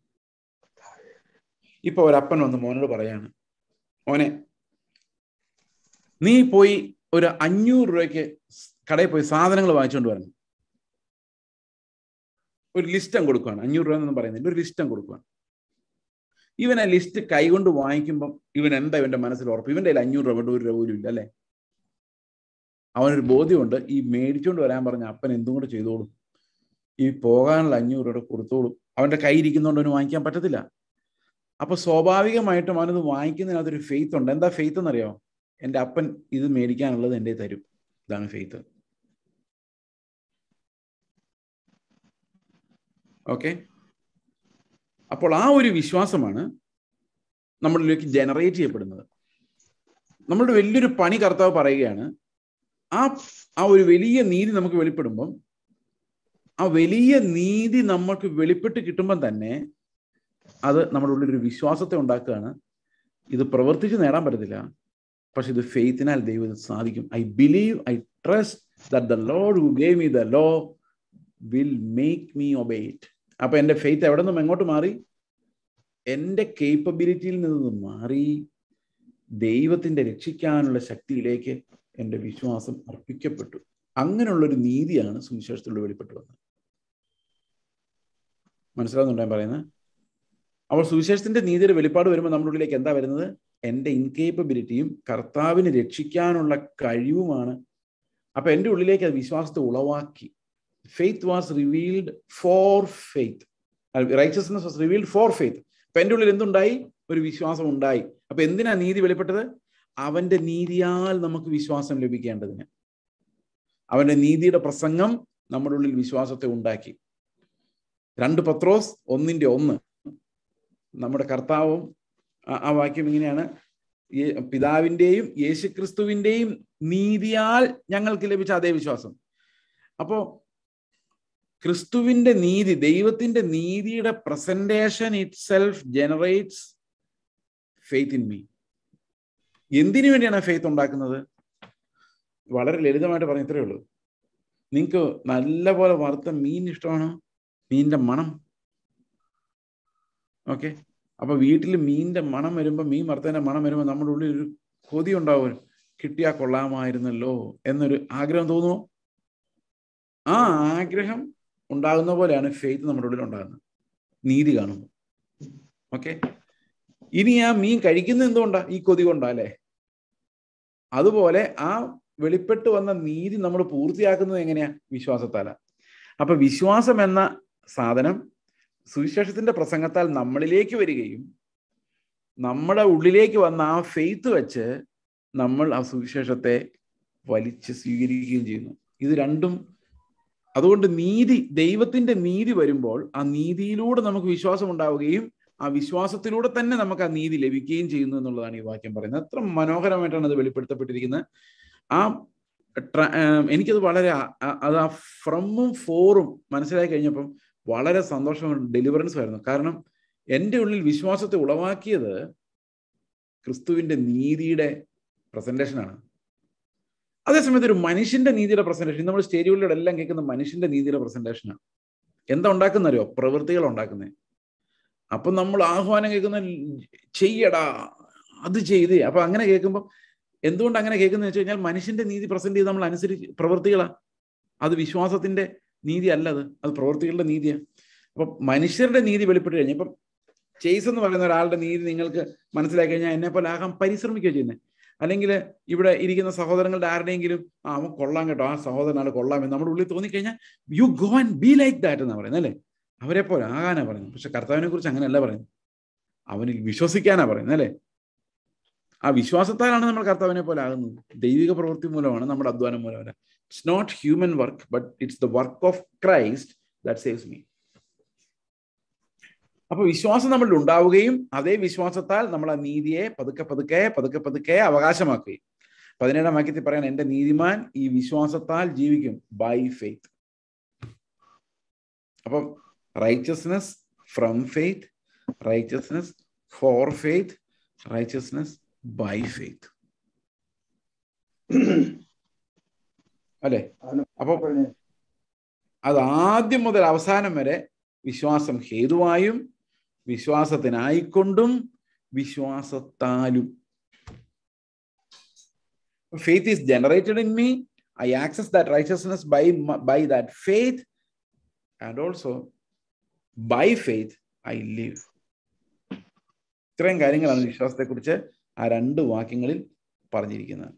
ഇപ്പൊ ഒരപ്പൻ വന്ന് മോനോട് പറയാണ് മോനെ നീ പോയി ഒരു അഞ്ഞൂറ് രൂപയ്ക്ക് കടയിൽ പോയി സാധനങ്ങൾ വാങ്ങിച്ചുകൊണ്ട് വരണം ഒരു ലിസ്റ്റം കൊടുക്കുകയാണ് അഞ്ഞൂറ് രൂപ എന്നൊന്നും പറയുന്നില്ല ഒരു ലിസ്റ്റം കൊടുക്കുകയാണ് ഇവൻ ആ ലിസ്റ്റ് കൈകൊണ്ട് വാങ്ങിക്കുമ്പം ഇവൻ എന്താ ഇവന്റെ മനസ്സിൽ ഉറപ്പ് ഇവന്റെ കയ്യിൽ അഞ്ഞൂറ് രൂപ കൊണ്ട് ഒരു രൂപ പോലും ഇല്ല അല്ലേ അവനൊരു ബോധ്യമുണ്ട് ഈ മേടിച്ചുകൊണ്ട് വരാൻ പറഞ്ഞ അപ്പൻ എന്തും കൂടെ ചെയ്തോളും ഈ പോകാനുള്ള അഞ്ഞൂറ് രൂപ കൊടുത്തോളും അവന്റെ കൈ ഇരിക്കുന്നതുകൊണ്ട് അവന് വാങ്ങിക്കാൻ പറ്റത്തില്ല അപ്പൊ സ്വാഭാവികമായിട്ടും അവനത് വാങ്ങിക്കുന്നതിനകത്തൊരു ഫെയ്ത്ത് ഉണ്ട് എന്താ ഫെയ്ത്ത് എന്നറിയാമോ എൻ്റെ അപ്പൻ ഇത് മേടിക്കാനുള്ളത് എൻ്റെ തരും ഇതാണ് ഫെയ്ത്ത് ഓക്കെ അപ്പോൾ ആ ഒരു വിശ്വാസമാണ് നമ്മളിലേക്ക് ജനറേറ്റ് ചെയ്യപ്പെടുന്നത് നമ്മളുടെ വലിയൊരു പണി കർത്താവ് പറയുകയാണ് ആ ആ ഒരു വലിയ നീതി നമുക്ക് വെളിപ്പെടുമ്പം ആ വലിയ നീതി നമുക്ക് വെളിപ്പെട്ട് കിട്ടുമ്പം തന്നെ അത് നമ്മുടെ ഉള്ളിൽ ഒരു വിശ്വാസത്തെ ഉണ്ടാക്കുകയാണ് ഇത് പ്രവർത്തിച്ച് നേടാൻ പറ്റത്തില്ല പക്ഷെ ഇത് ഫെയ്ത്തിനാൽ ദൈവം സാധിക്കും I believe I trust that the Lord who gave me the law will make me obey it അപ്പൊ എൻ്റെ ഫെയ്ത്ത് എവിടെ നിന്നും എങ്ങോട്ട് മാറി എൻ്റെ കേപ്പബിലിറ്റിയിൽ നിന്ന് മാറി ദൈവത്തിന്റെ രക്ഷിക്കാനുള്ള ശക്തിയിലേക്ക് എൻ്റെ വിശ്വാസം അർപ്പിക്കപ്പെട്ടു അങ്ങനെയുള്ളൊരു നീതിയാണ് സുവിശേഷത്തിലൂടെ വെളിപ്പെട്ടു വന്നത് മനസ്സിലാവുന്നുണ്ടോ ഞാൻ പറയുന്നത് അപ്പോൾ സുവിശേഷത്തിന്റെ നീതിയുടെ വെളിപ്പാട് വരുമ്പോൾ നമ്മുടെ ഉള്ളിലേക്ക് എന്താ വരുന്നത് എൻ്റെ ഇൻകേപ്പബിലിറ്റിയും കർത്താവിന് രക്ഷിക്കാനുള്ള കഴിവുമാണ് അപ്പൊ എൻ്റെ ഉള്ളിലേക്ക് അത് വിശ്വാസത്തെ ഉളവാക്കി faith was revealed for faith righteousness was revealed for faith അപ്പൊ എൻ്റെ ഉള്ളിൽ എന്തുണ്ടായി ഒരു വിശ്വാസം ഉണ്ടായി അപ്പൊ എന്തിനാ നീതി വെളിപ്പെട്ടത് അവന്റെ നീതിയാൽ നമുക്ക് വിശ്വാസം ലഭിക്കേണ്ടതിന് അവന്റെ നീതിയുടെ പ്രസംഗം നമ്മുടെ ഉള്ളിൽ വിശ്വാസത്തെ ഉണ്ടാക്കി രണ്ട് പത്രോസ് ഒന്നിന്റെ ഒന്ന് നമ്മുടെ കർത്താവും ആ വാക്യം ഇങ്ങനെയാണ് പിതാവിൻ്റെയും യേശുക്രിസ്തുവിൻ്റെയും നീതിയാൽ ഞങ്ങൾക്ക് ലഭിച്ച അതേ വിശ്വാസം അപ്പോ ക്രിസ്തുവിന്റെ നീതി ദൈവത്തിന്റെ നീതിയുടെ presentation itself generates faith in me എന്തിനു വേണ്ടിയാണ് ഫെയ്ത്ത് ഉണ്ടാക്കുന്നത് വളരെ ലളിതമായിട്ട് പറഞ്ഞ ഇത്രയേ ഉള്ളൂ നിങ്ങൾക്ക് നല്ല പോലെ വറുത്ത മീൻ ഇഷ്ടമാണോ മീനിന്റെ മണം ഓക്കെ അപ്പൊ വീട്ടിൽ മീനിന്റെ മണം വരുമ്പോൾ മീൻ വറുത്തതിന്റെ മണം വരുമ്പോൾ നമ്മുടെ ഉള്ളിൽ ഒരു കൊതി ഉണ്ടാവും കിട്ടിയാ കൊള്ളാമായിരുന്നല്ലോ എന്നൊരു ആഗ്രഹം തോന്നുമോ ആ ആഗ്രഹം ഉണ്ടാകുന്ന പോലെയാണ് ഫെയ്ത്ത് നമ്മുടെ ഉള്ളിൽ ഉണ്ടാകുന്നത് നീതി കാണുമ്പോൾ ഓക്കെ ഇനി ആ മീൻ കഴിക്കുന്നത് എന്തുകൊണ്ടാ ഈ കൊതി കൊണ്ടാ അല്ലേ അതുപോലെ ആ വെളിപ്പെട്ട് വന്ന നീതി നമ്മൾ പൂർത്തിയാക്കുന്നത് എങ്ങനെയാ വിശ്വാസത്താല അപ്പൊ വിശ്വാസം എന്ന സാധനം സുവിശേഷത്തിന്റെ പ്രസംഗത്താൽ നമ്മളിലേക്ക് വരികയും നമ്മുടെ ഉള്ളിലേക്ക് വന്ന ആ ഫെയ്ത്ത് വെച്ച് നമ്മൾ ആ സുവിശേഷത്തെ വലിച്ച് സ്വീകരിക്കുകയും ചെയ്യുന്നു ഇത് രണ്ടും അതുകൊണ്ട് നീതി ദൈവത്തിന്റെ നീതി വരുമ്പോൾ ആ നീതിയിലൂടെ നമുക്ക് വിശ്വാസം ഉണ്ടാവുകയും ആ വിശ്വാസത്തിലൂടെ തന്നെ നമുക്ക് ആ നീതി ലഭിക്കുകയും ചെയ്യുന്നു എന്നുള്ളതാണ് ഈ വാക്യം പറയുന്നത് അത്ര മനോഹരമായിട്ടാണ് അത് വെളിപ്പെടുത്തപ്പെട്ടിരിക്കുന്നത് ആ എനിക്കത് വളരെ അത് ആ ഫ്രമും ഫോറും മനസ്സിലാക്കി കഴിഞ്ഞപ്പം വളരെ സന്തോഷം ഡെലിവറൻസ് ആയിരുന്നു കാരണം എൻ്റെ ഉള്ളിൽ വിശ്വാസത്തെ ഉളവാക്കിയത് ക്രിസ്തുവിന്റെ നീതിയുടെ പ്രസന്റേഷനാണ് അതേസമയത്ത് ഒരു മനുഷ്യന്റെ നീതിയുടെ പ്രസന്റേഷൻ നമ്മൾ സ്റ്റേഡിയോയിലൂടെ എല്ലാം കേൾക്കുന്ന മനുഷ്യന്റെ നീതിയുടെ പ്രസന്റേഷനാണ് എന്താ ഉണ്ടാക്കുന്നറിയോ പ്രവൃത്തികൾ ഉണ്ടാക്കുന്നത് അപ്പൊ നമ്മൾ ആഹ്വാനം കേൾക്കുന്ന ചെയ്യടാ അത് ചെയ്ത് അപ്പൊ അങ്ങനെ കേൾക്കുമ്പോൾ എന്തുകൊണ്ട് അങ്ങനെ കേൾക്കുന്നത് വെച്ച് കഴിഞ്ഞാൽ മനുഷ്യന്റെ നീതി പ്രസന്റ് ചെയ്ത് നമ്മൾ അനുസരിച്ച് പ്രവൃത്തികളാ അത് വിശ്വാസത്തിന്റെ നീതി അല്ല അത് അത് പ്രവൃത്തികളുടെ നീതിയാണ് അപ്പൊ മനുഷ്യരുടെ നീതി വെളിപ്പെട്ട് കഴിഞ്ഞു ഇപ്പം ചെയ്സ് എന്ന് പറയുന്ന ഒരാളുടെ നീതി നിങ്ങൾക്ക് മനസ്സിലാക്കി കഴിഞ്ഞാൽ എന്നെ പോലെ ആകാൻ പരിശ്രമിക്കുകയോ ചെയ്യുന്നത് അല്ലെങ്കിൽ ഇവിടെ ഇരിക്കുന്ന സഹോദരങ്ങളുടെ ആരുടെയെങ്കിലും ആ അവൻ കൊള്ളാം കേട്ടോ ആ സഹോദരനാണ് കൊള്ളാം എന്ന് നമ്മുടെ ഉള്ളിൽ തോന്നിക്കഴിഞ്ഞാൽ you go and be like that എന്നാണ് പറയുന്നത് അല്ലേ അവരെ പോലെ ആകാനാ പറയുന്നത് പക്ഷെ കർത്താവിനെ കുറിച്ച് അങ്ങനെയല്ല പറയുന്നത് അവനിൽ വിശ്വസിക്കാനാ പറയുന്നത് അല്ലേ ആ വിശ്വാസത്താലാണ് നമ്മൾ കർത്താവിനെ പോലെ ആകുന്നത് ദൈവിക പ്രവൃത്തി മൂലമാണ് നമ്മുടെ അധ്വാനം മൂലമല്ല it's not human work but it's the work of Christ that saves me അപ്പൊ വിശ്വാസം നമ്മളിൽ ഉണ്ടാവുകയും അതേ വിശ്വാസത്താൽ നമ്മൾ ആ നീതിയെ പതുക്കെ പതുക്കെ പതുക്കെ പതുക്കെ അവകാശമാക്കുകയും പതിനേഴാം വാക്യത്തിൽ പറയാൻ എന്റെ നീതിമാൻ ഈ വിശ്വാസത്താൽ ജീവിക്കും ബൈ ഫെയ്ത്ത് അപ്പം righteousness from faith righteousness for faith righteousness by faith അല്ലെ അപ്പൊ അത് ആദ്യം മുതൽ അവസാനം വരെ വിശ്വാസം ഹേതുവായും വിശ്വാസത്തിനായിക്കൊണ്ടും വിശ്വാസത്താലും faith is generated in me i access that righteousness by by that faith and also by faith i live ഇത്രയും കാര്യങ്ങളാണ് വിശ്വാസത്തെക്കുറിച്ച് ആ രണ്ട് വാക്യങ്ങളിൽ പറഞ്ഞിരിക്കുന്നത്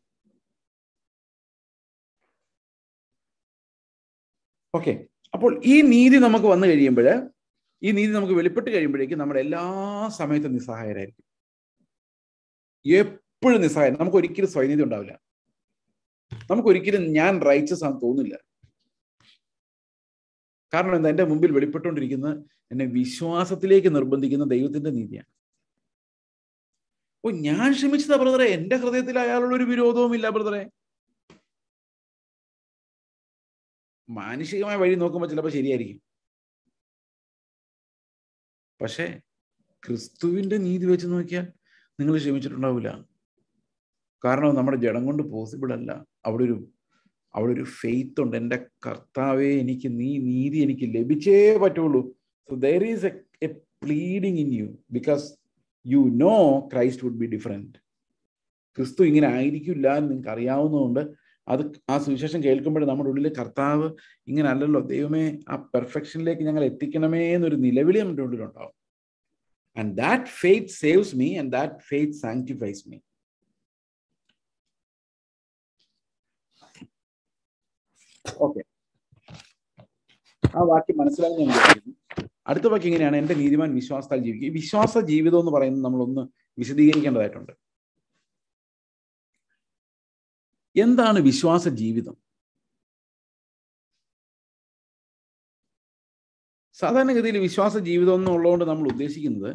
ഓക്കെ അപ്പോൾ ഈ നീതി നമുക്ക് വന്നു കഴിയുമ്പോൾ ഈ നീതി നമുക്ക് വെളിപ്പെട്ട് കഴിയുമ്പോഴേക്കും നമ്മുടെ എല്ലാ സമയത്തും നിസ്സഹായരായിരിക്കും എപ്പോഴും നിസ്സഹായം നമുക്ക് ഒരിക്കലും സ്വൈനീതി ഉണ്ടാവില്ല നമുക്ക് ഒരിക്കലും ഞാൻ റൈറ്റ്സസ് ആണെന്ന് തോന്നില്ല കാരണം എന്താ എൻ്റെ മുമ്പിൽ വെളിപ്പെട്ടുകൊണ്ടിരിക്കുന്നത് എന്നെ വിശ്വാസത്തിലേക്ക് നിർബന്ധിക്കുന്ന ദൈവത്തിന്റെ നീതിയാണ് ഓ ഞാൻ ക്ഷമിച്ചതാ ബ്രദറെ എൻ്റെ ഹൃദയത്തിൽ അയാളുള്ള ഒരു വിരോധവും ഇല്ല ബ്രദറെ മാനുഷികമായ വഴി നോക്കുമ്പോൾ ചിലപ്പോൾ ശരിയായിരിക്കും പക്ഷേ ക്രിസ്തുവിന്റെ നീതി വെച്ച് നോക്കിയാൽ നിങ്ങൾ ക്ഷമിച്ചിട്ടുണ്ടാവില്ല കാരണം നമ്മുടെ ജഡം കൊണ്ട് പോസിബിൾ അല്ല അവിടെ ഒരു അവിടെ ഒരു ഫെയ്ത്ത് ഉണ്ട് എൻ്റെ കർത്താവെ എനിക്ക് നീ നീതി എനിക്ക് ലഭിച്ചേ പറ്റുള്ളൂ so there is a pleading in you because you know Christ would be different ക്രിസ്തു ഇങ്ങനെ ആയിരിക്കില്ല എന്ന് നിങ്ങൾക്ക് അറിയാവുന്നതുകൊണ്ട് അത് ആ സുവിശേഷം കേൾക്കുമ്പോൾ നമ്മുടെ ഉള്ളിൽ കർത്താവ് ഇങ്ങനെ അല്ലല്ലോ ദൈവമേ ആ പെർഫെക്ഷനിലേക്ക് ഞങ്ങൾ എത്തിക്കണമേ എന്നൊരു നിലവിളി നമ്മുടെ ഉള്ളിലുണ്ടാവും and that faith saves me and that faith sanctifies me okay ആ വാക്യം മനസ്സിലായി ഞാൻ വിചാരിക്കുന്നു അടുത്ത വാക്യം ഇങ്ങനെയാണ് എൻ്റെ നീതിമാൻ വിശ്വാസത്താൽ ജീവിക്കുക ഈ വിശ്വാസ ജീവിതം എന്ന് പറയുന്നത് നമ്മളൊന്ന് വിശദീകരിക്കേണ്ടതായിട്ടുണ്ട് എന്താണ് വിശ്വാസ ജീവിതം സാധാരണഗതിയിൽ വിശ്വാസ ജീവിതം എന്നുള്ളതുകൊണ്ട് നമ്മൾ ഉദ്ദേശിക്കുന്നത്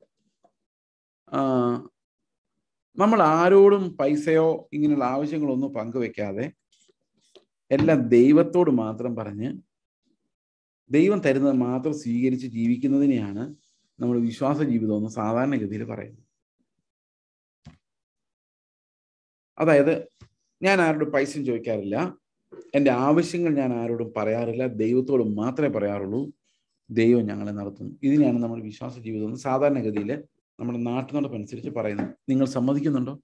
നമ്മൾ ആരോടും പൈസയോ ഇങ്ങനെയുള്ള ആവശ്യങ്ങളൊന്നും പങ്കുവെക്കാതെ എല്ലാം ദൈവത്തോട് മാത്രം പറഞ്ഞ് ദൈവം തരുന്നത് മാത്രം സ്വീകരിച്ച് ജീവിക്കുന്നതിനെയാണ് നമ്മൾ വിശ്വാസ ജീവിതം എന്ന് സാധാരണഗതിയിൽ പറയുന്നത് അതായത് ഞാൻ ആരോടും പൈസയും ചോദിക്കാറില്ല എൻ്റെ ആവശ്യങ്ങൾ ഞാൻ ആരോടും പറയാറില്ല ദൈവത്തോട് മാത്രമേ പറയാറുള്ളൂ ദൈവം ഞങ്ങളെ നടത്തുന്നു ഇതിനെയാണ് നമ്മൾ വിശ്വാസ ജീവിതം എന്ന് സാധാരണഗതിയിൽ നമ്മുടെ നാട്ടുനടപ്പനുസരിച്ച് പറയുന്നത് നിങ്ങൾ സമ്മതിക്കുന്നുണ്ടോ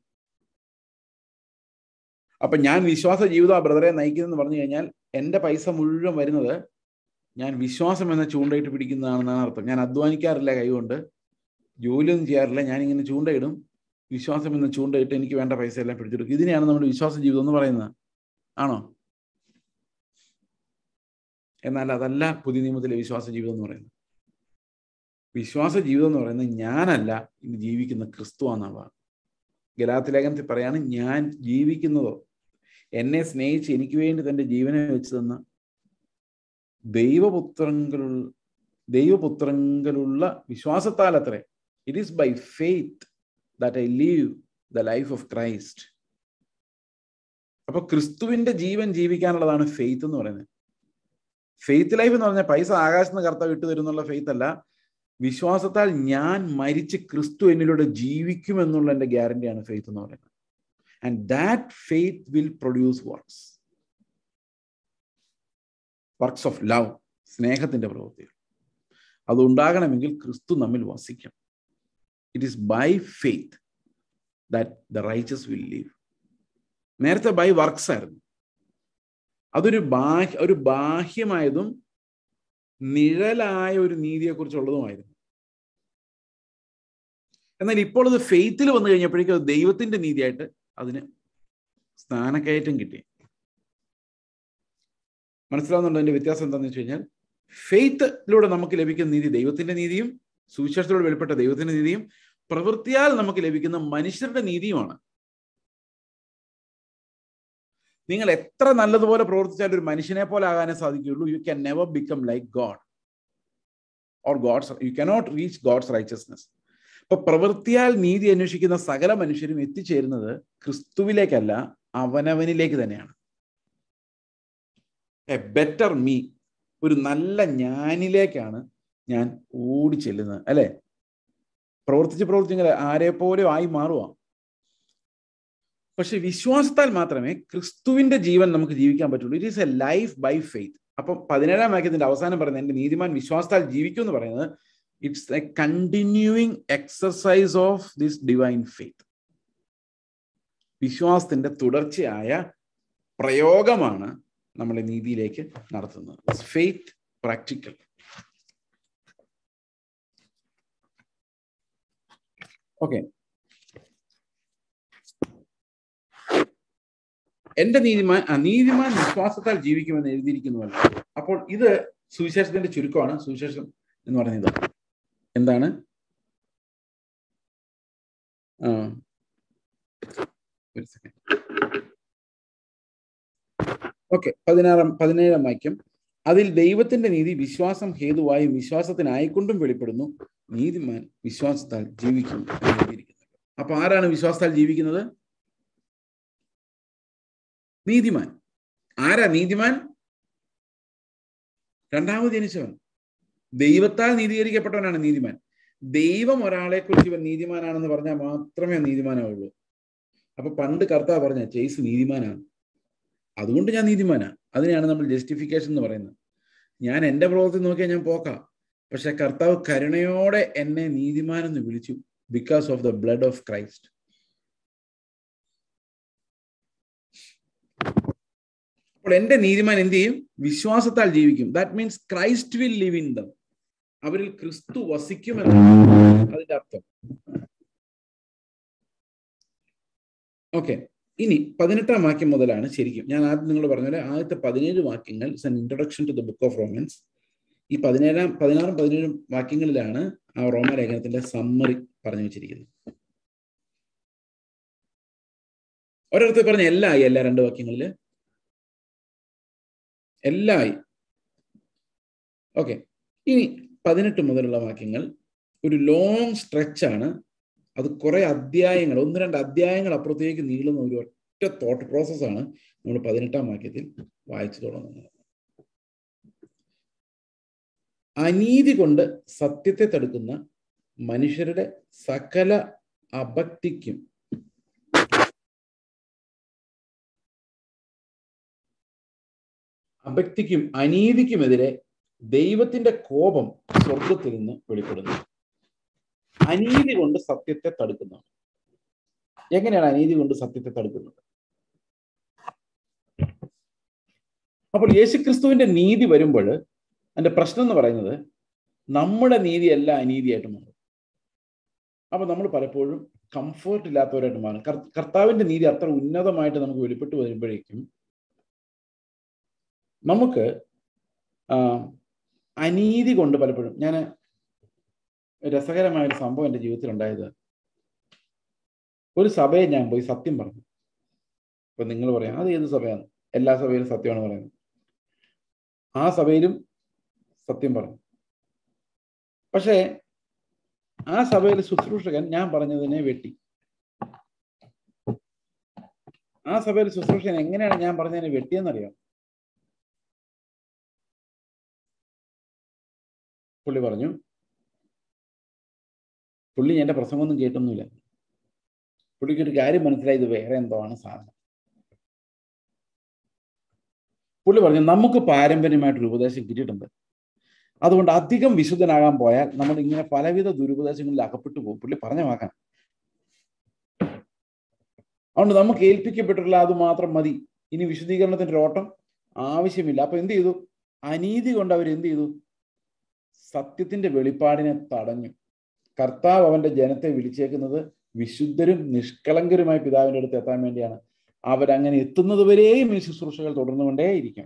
അപ്പൊ ഞാൻ വിശ്വാസ ജീവിതം ആ ബ്രദറെ നയിക്കുന്നതെന്ന് പറഞ്ഞു കഴിഞ്ഞാൽ എൻ്റെ പൈസ മുഴുവൻ വരുന്നത് ഞാൻ വിശ്വാസം എന്ന ചൂണ്ടയിട്ട് പിടിക്കുന്നതാണെന്നാണ് അർത്ഥം ഞാൻ അധ്വാനിക്കാറില്ല കൈകൊണ്ട് ജോലിയൊന്നും ചെയ്യാറില്ല ഞാൻ ഇങ്ങനെ ചൂണ്ടയിടും വിശ്വാസം എന്ന ചൂണ്ടയിട്ട് എനിക്ക് വേണ്ട പൈസ എല്ലാം പിടിച്ചെടുക്കും ഇതിനെയാണ് നമ്മുടെ വിശ്വാസ ജീവിതം എന്ന് പറയുന്നത് ആണോ എന്നാൽ അതല്ല പുതിയ നിയമത്തിലെ വിശ്വാസ ജീവിതം എന്ന് പറയുന്നത് വിശ്വാസ ജീവിതം എന്ന് പറയുന്നത് ഞാനല്ല ഇന്ന് ജീവിക്കുന്ന ക്രിസ്തുവാന്നാണ് ഗലാത്തി ലേഖനത്തിൽ പറയാണ് ഞാൻ ജീവിക്കുന്നതോ എന്നെ സ്നേഹിച്ച് എനിക്ക് വേണ്ടി തന്റെ ജീവനെ വെച്ച് തന്ന ദൈവപുത്രങ്ങളുള്ള ദൈവപുത്രങ്ങളുള്ള വിശ്വാസത്താൽ അത്രേ it is by faith that I live the life of Christ അപ്പൊ ക്രിസ്തുവിന്റെ ജീവൻ ജീവിക്കാനുള്ളതാണ് ഫെയ്ത്ത് എന്ന് പറയുന്നത് ഫെയ്ത്ത് ലൈഫ് എന്ന് പറഞ്ഞാൽ പൈസ ആകാശത്ത് നിന്ന് കർത്താവ് ഇട്ടു തരുന്നുള്ള ഫെയ്ത്ത് അല്ല വിശ്വാസത്താൽ ഞാൻ മരിച്ച് ക്രിസ്തു എന്നിലൂടെ ജീവിക്കുമെന്നുള്ള എൻ്റെ ഗ്യാരണ്ടിയാണ് ഫെയ്ത്ത് എന്ന് പറയുന്നത് and that faith will produce works works of love സ്നേഹത്തിന്റെ പ്രവൃത്തികൾ അത് ഉണ്ടാകണമെങ്കിൽ ക്രിസ്തു നമ്മിൽ വസിക്കണം it is by faith that the righteous will live നേരത്തെ ബൈ വർക്ക്സ് ആയിരുന്നു അതൊരു ബാഹ്യ ഒരു ബാഹ്യമായതും നിഴലായ ഒരു നീതിയെക്കുറിച്ചുള്ളതുമായിരുന്നു എന്നാൽ ഇപ്പോൾ അത് ഫെയ്ത്തിൽ വന്നു കഴിഞ്ഞപ്പോഴേക്കും അത് ദൈവത്തിന്റെ നീതിയായിട്ട് അതിന് സ്ഥാനക്കയറ്റം കിട്ടി മനസ്സിലാവുന്നുണ്ടോ അതിന്റെ വ്യത്യാസം എന്താണെന്ന് വെച്ച് കഴിഞ്ഞാൽ ഫെയ്ത്തിലൂടെ നമുക്ക് ലഭിക്കുന്ന നീതി ദൈവത്തിന്റെ നീതിയും സുവിശേഷത്തിലൂടെ വെളിപ്പെട്ട ദൈവത്തിന്റെ നീതിയും പ്രവൃത്തിയാൽ നമുക്ക് ലഭിക്കുന്ന മനുഷ്യരുടെ നീതിയുമാണ് നിങ്ങൾ എത്ര നല്ലതുപോലെ പ്രവർത്തിച്ചാൽ ഒരു മനുഷ്യനെ പോലെ ആകാനേ സാധിക്കുകയുള്ളൂ you can never become like God or gods you cannot reach God's righteousness ഇപ്പൊ പ്രവൃത്തിയാൽ നീതി അന്വേഷിക്കുന്ന സകല മനുഷ്യരും എത്തിച്ചേരുന്നത് ക്രിസ്തുവിലേക്കല്ല അവനവനിലേക്ക് തന്നെയാണ് എ ബെറ്റർ മീ ഒരു നല്ല ഞാനിലേക്കാണ് ഞാൻ ഓടി ചെല്ലുന്നത് അല്ലെ പ്രവർത്തിച്ച് പ്രവർത്തിച്ചെങ്കിൽ ആരെ പോലെ ആയി മാറുക പക്ഷെ വിശ്വാസത്താൽ മാത്രമേ ക്രിസ്തുവിന്റെ ജീവൻ നമുക്ക് ജീവിക്കാൻ പറ്റുള്ളൂ it is a life by faith അപ്പം പതിനേഴാം വാക്യത്തിന്റെ അവസാനം പറയുന്നത് എന്റെ നീതിമാൻ വിശ്വാസത്താൽ ജീവിക്കും എന്ന് പറയുന്നത് it's a continuing exercise of this divine faith വിശ്വാസത്തിന്റെ തുടർച്ചയായ പ്രയോഗമാണ് നമ്മളെ നീതിയിലേക്ക് നടത്തുന്നത് ഫെയ്ത്ത് പ്രാക്ടിക്കൽ ഓക്കെ എന്റെ നീതിമാൻ നീതിമാൻ വിശ്വാസത്താൽ ജീവിക്കുമെന്ന് എഴുതിയിരിക്കുന്നുവല്ല അപ്പോൾ ഇത് സുവിശേഷത്തിന്റെ ചുരുക്കമാണ് സുവിശേഷം എന്ന് പറയുന്നത് എന്താണ് ഒരു സെക്കൻഡ് ഓക്കെ പതിനാറാം പതിനേഴാം വാക്യം അതിൽ ദൈവത്തിന്റെ നീതി വിശ്വാസം ഹേതുവായും വിശ്വാസത്തിനായിക്കൊണ്ടും വെളിപ്പെടുന്നു നീതിമാൻ വിശ്വാസത്താൽ ജീവിക്കും എന്ന് എഴുതിയിരിക്കുന്നു അപ്പൊ ആരാണ് വിശ്വാസത്താൽ ജീവിക്കുന്നത് നീതിമാൻ ആരാ നീതിമാൻ രണ്ടാമത് ജനിച്ചവൻ ദൈവത്താൽ നീതീകരിക്കപ്പെട്ടവനാണ് നീതിമാൻ ദൈവം ഒരാളെ കുറിച്ച് ഇവൻ നീതിമാനാണെന്ന് പറഞ്ഞാൽ മാത്രമേ നീതിമാനാവുള്ളൂ അപ്പൊ പണ്ട് കർത്താവ് പറഞ്ഞ ചേസ് നീതിമാനാണ് അതുകൊണ്ട് ഞാൻ നീതിമാനാ അതിനെയാണ് നമ്മൾ ജസ്റ്റിഫിക്കേഷൻ എന്ന് പറയുന്നത് ഞാൻ എൻ്റെ പ്രവർത്തി നോക്കിയാൽ ഞാൻ പോക്കാം പക്ഷെ കർത്താവ് കരുണയോടെ എന്നെ നീതിമാനെന്ന് വിളിച്ചു because of the blood of Christ അപ്പോൾ എൻ്റെ നീതിമാൻ എന്ത് ചെയ്യും വിശ്വാസത്താൽ ജീവിക്കും that means Christ will live in them അവരിൽ ക്രിസ്തു വസിക്കുമെന്നാണ് അതിന്റെ അർത്ഥം ഓക്കെ ഇനി പതിനെട്ടാം വാക്യം മുതലാണ് ശരിക്കും ഞാൻ ആദ്യം നിങ്ങൾ പറഞ്ഞ പോലെ ആദ്യത്തെ പതിനേഴ് വാക്യങ്ങൾ it's an introduction to the book of Romans ഈ പതിനേഴാം പതിനാറും പതിനേഴും വാക്യങ്ങളിലാണ് ആ റോമാലേഖനത്തിന്റെ സമ്മറി പറഞ്ഞു വെച്ചിരിക്കുന്നത് ഒരിടത്ത് പറഞ്ഞ എല്ലാ ആയി എല്ലാ രണ്ട് വാക്യങ്ങളില് എല്ലാ ആയി ഓക്കെ ഇനി പതിനെട്ട് മുതലുള്ള വാക്യങ്ങൾ ഒരു ലോങ് സ്ട്രെച്ചാണ് അത് കുറെ അധ്യായങ്ങൾ ഒന്ന് രണ്ട് അധ്യായങ്ങൾ അപ്പുറത്തേക്ക് നീളുന്ന ഒരു ഒറ്റ തോട്ട് പ്രോസസ്സാണ് നമ്മൾ പതിനെട്ടാം വാക്യത്തിൽ വായിച്ചു തുടങ്ങുന്നത് അനീതി കൊണ്ട് സത്യത്തെ തടുക്കുന്ന മനുഷ്യരുടെ സകല അഭക്തിക്കും അഭക്തിക്കും അനീതിക്കുമെതിരെ ദൈവത്തിന്റെ കോപം സ്വർഗത്തിൽ നിന്ന് വെളിപ്പെടുന്നു അനീതി കൊണ്ട് സത്യത്തെ തടുക്കുന്നു എങ്ങനെയാണ് അനീതി കൊണ്ട് സത്യത്തെ തടുക്കുന്നത് അപ്പോൾ യേശുക്രിസ്തുവിന്റെ നീതി വരുമ്പോൾ അതിന്റെ പ്രശ്നം എന്ന് പറയുന്നത് നമ്മുടെ നീതിയല്ല അനീതിയായിട്ട് മാറും അപ്പൊ നമ്മൾ പലപ്പോഴും കംഫേർട്ട് ഇല്ലാത്തവരായിട്ട് മാറും കർത്താവിന്റെ നീതി അത്ര ഉന്നതമായിട്ട് നമുക്ക് വെളിപ്പെട്ട് വരുമ്പോഴേക്കും നമുക്ക് അനീതി കൊണ്ട് പലപ്പോഴും ഞാൻ രസകരമായ ഒരു സംഭവം എൻ്റെ ജീവിതത്തിൽ ഉണ്ടായത് ഒരു സഭയെ ഞാൻ പോയി സത്യം പറഞ്ഞു ഇപ്പൊ നിങ്ങൾ പറയാം അത് ഏത് സഭയാണ് എല്ലാ സഭയിലും സത്യമാണ് പറയുന്നത് ആ സഭയിലും സത്യം പറഞ്ഞു പക്ഷേ ആ സഭയിലെ ശുശ്രൂഷകൻ ഞാൻ പറഞ്ഞതിനെ വെട്ടി ആ സഭയിലെ ശുശ്രൂഷകൻ എങ്ങനെയാണ് ഞാൻ പറഞ്ഞതിനെ വെട്ടിയെന്നറിയാം പുള്ളി പറഞ്ഞു പുള്ളി എൻ്റെ പ്രസംഗമൊന്നും കേട്ടൊന്നുമില്ല പുള്ളിക്ക് ഒരു കാര്യം മനസ്സിലായി ഇത് വേറെ എന്തോ ആണ് സാധനം പുള്ളി പറഞ്ഞു നമുക്ക് പാരമ്പര്യമായിട്ടൊരു ഉപദേശം കിട്ടിയിട്ടുണ്ട് അതുകൊണ്ട് അധികം വിശുദ്ധനാകാൻ പോയാൽ നമ്മൾ ഇങ്ങനെ പലവിധ ദുരുപദേശങ്ങളിൽ അകപ്പെട്ടു പോകും പുള്ളി പറഞ്ഞ വാക്കാൻ അതുകൊണ്ട് നമുക്ക് ഏൽപ്പിക്കപ്പെട്ടിട്ടുള്ള അത് മാത്രം മതി ഇനി വിശുദ്ധീകരണത്തിന്റെ ഒരു ഓട്ടം ആവശ്യമില്ല അപ്പൊ എന്ത് ചെയ്തു അനീതി കൊണ്ട് അവർ എന്ത് ചെയ്തു സത്യത്തിന്റെ വെളിപ്പാടിനെ തടഞ്ഞു കർത്താവ് അവന്റെ ജനത്തെ വിളിച്ചേക്കുന്നത് വിശുദ്ധരും നിഷ്കളങ്കരുമായ പിതാവിന്റെ അടുത്ത് എത്താൻ വേണ്ടിയാണ് അവരങ്ങനെ എത്തുന്നത് വരെയും ഈ ശുശ്രൂഷകൾ തുടർന്നുകൊണ്ടേയിരിക്കും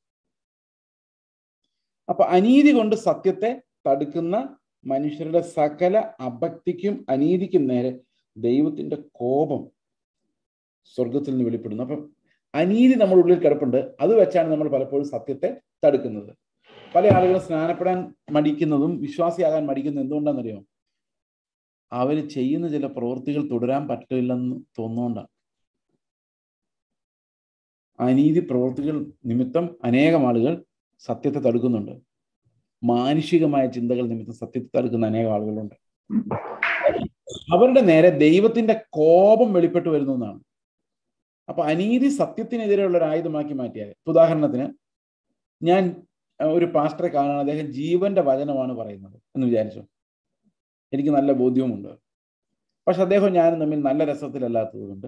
അപ്പൊ അനീതി കൊണ്ട് സത്യത്തെ തടുക്കുന്ന മനുഷ്യരുടെ സകല അഭക്തിക്കും അനീതിക്കും നേരെ ദൈവത്തിന്റെ കോപം സ്വർഗത്തിൽ നിന്ന് വെളിപ്പെടുന്നു അപ്പം അനീതി നമ്മുടെ ഉള്ളിൽ കിടപ്പുണ്ട് അത് വെച്ചാണ് നമ്മൾ പലപ്പോഴും സത്യത്തെ തടുക്കുന്നത് പല ആളുകളും സ്നാനപ്പെടാൻ മടിക്കുന്നതും വിശ്വാസിയാകാൻ മടിക്കുന്നതും എന്തുകൊണ്ടാണെന്നറിയോ അവർ ചെയ്യുന്ന ചില പ്രവൃത്തികൾ തുടരാൻ പറ്റില്ലെന്ന് തോന്നുകൊണ്ടാണ് അനീതി പ്രവൃത്തികൾ നിമിത്തം അനേകം ആളുകൾ സത്യത്തെ തടുക്കുന്നുണ്ട് മാനുഷികമായ ചിന്തകൾ നിമിത്തം സത്യത്തെ തടുക്കുന്ന അനേകം ആളുകളുണ്ട് അവരുടെ നേരെ ദൈവത്തിന്റെ കോപം വെളിപ്പെട്ടു വരുന്നു എന്നാണ് അപ്പൊ അനീതി സത്യത്തിനെതിരെയുള്ള ഒരു ആയുധമാക്കി മാറ്റിയാൽ ഉദാഹരണത്തിന് ഞാൻ ഒരു പാസ്റ്ററെ കാണാൻ അദ്ദേഹം ജീവന്റെ വചനമാണ് പറയുന്നത് എന്ന് വിചാരിച്ചു എനിക്ക് നല്ല ബോധ്യവുമുണ്ട് പക്ഷെ അദ്ദേഹം ഞാനും തമ്മിൽ നല്ല രസത്തിലല്ലാത്തത് കൊണ്ട്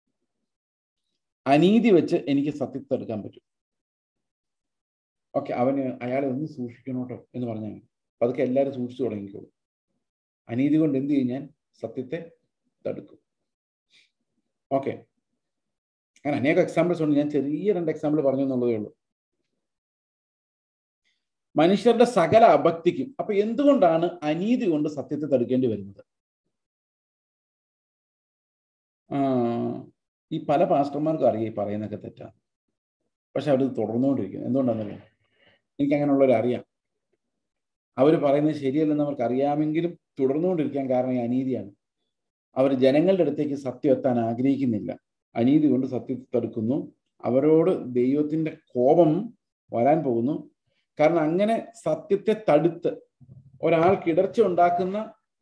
അനീതി വെച്ച് എനിക്ക് സത്യത്തെ എടുക്കാൻ പറ്റും ഓക്കെ അവന് അയാളെ ഒന്ന് സൂക്ഷിക്കണോട്ടോ എന്ന് പറഞ്ഞാൽ അതൊക്കെ എല്ലാവരും സൂക്ഷിച്ചു തുടങ്ങിക്കോളും അനീതി കൊണ്ട് എന്ത് ചെയ്യും ഞാൻ സത്യത്തെ തടുക്കും ഓക്കെ അങ്ങനെ അനേകം എക്സാമ്പിൾസ് ഉണ്ട് ഞാൻ ചെറിയ രണ്ട് എക്സാമ്പിൾ പറഞ്ഞു എന്നുള്ളതേ ഉള്ളൂ മനുഷ്യരുടെ സകല അഭക്തിക്കും അപ്പൊ എന്തുകൊണ്ടാണ് അനീതി കൊണ്ട് സത്യത്തെ തടുക്കേണ്ടി വരുന്നത് ഈ പല പാസ്റ്റർമാർക്കും അറിയാം ഈ പറയുന്നൊക്കെ തെറ്റാണ് പക്ഷെ അവർ തുടർന്നുകൊണ്ടിരിക്കും എന്തുകൊണ്ടാണെന്നറിയാം എനിക്ക് അങ്ങനെയുള്ളവർ അറിയാം അവർ പറയുന്നത് ശരിയല്ലെന്ന് അവർക്ക് അറിയാമെങ്കിലും തുടർന്നുകൊണ്ടിരിക്കാൻ കാരണം ഈ അനീതിയാണ് അവർ ജനങ്ങളുടെ അടുത്തേക്ക് സത്യം എത്താൻ ആഗ്രഹിക്കുന്നില്ല അനീതി കൊണ്ട് സത്യത്തെ തടുക്കുന്നു അവരോട് ദൈവത്തിന്റെ കോപം വരാൻ പോകുന്നു കാരണം അങ്ങനെ സത്യത്തെ തടുത്ത് ഒരാൾക്ക് ഇടർച്ച ഉണ്ടാക്കുന്ന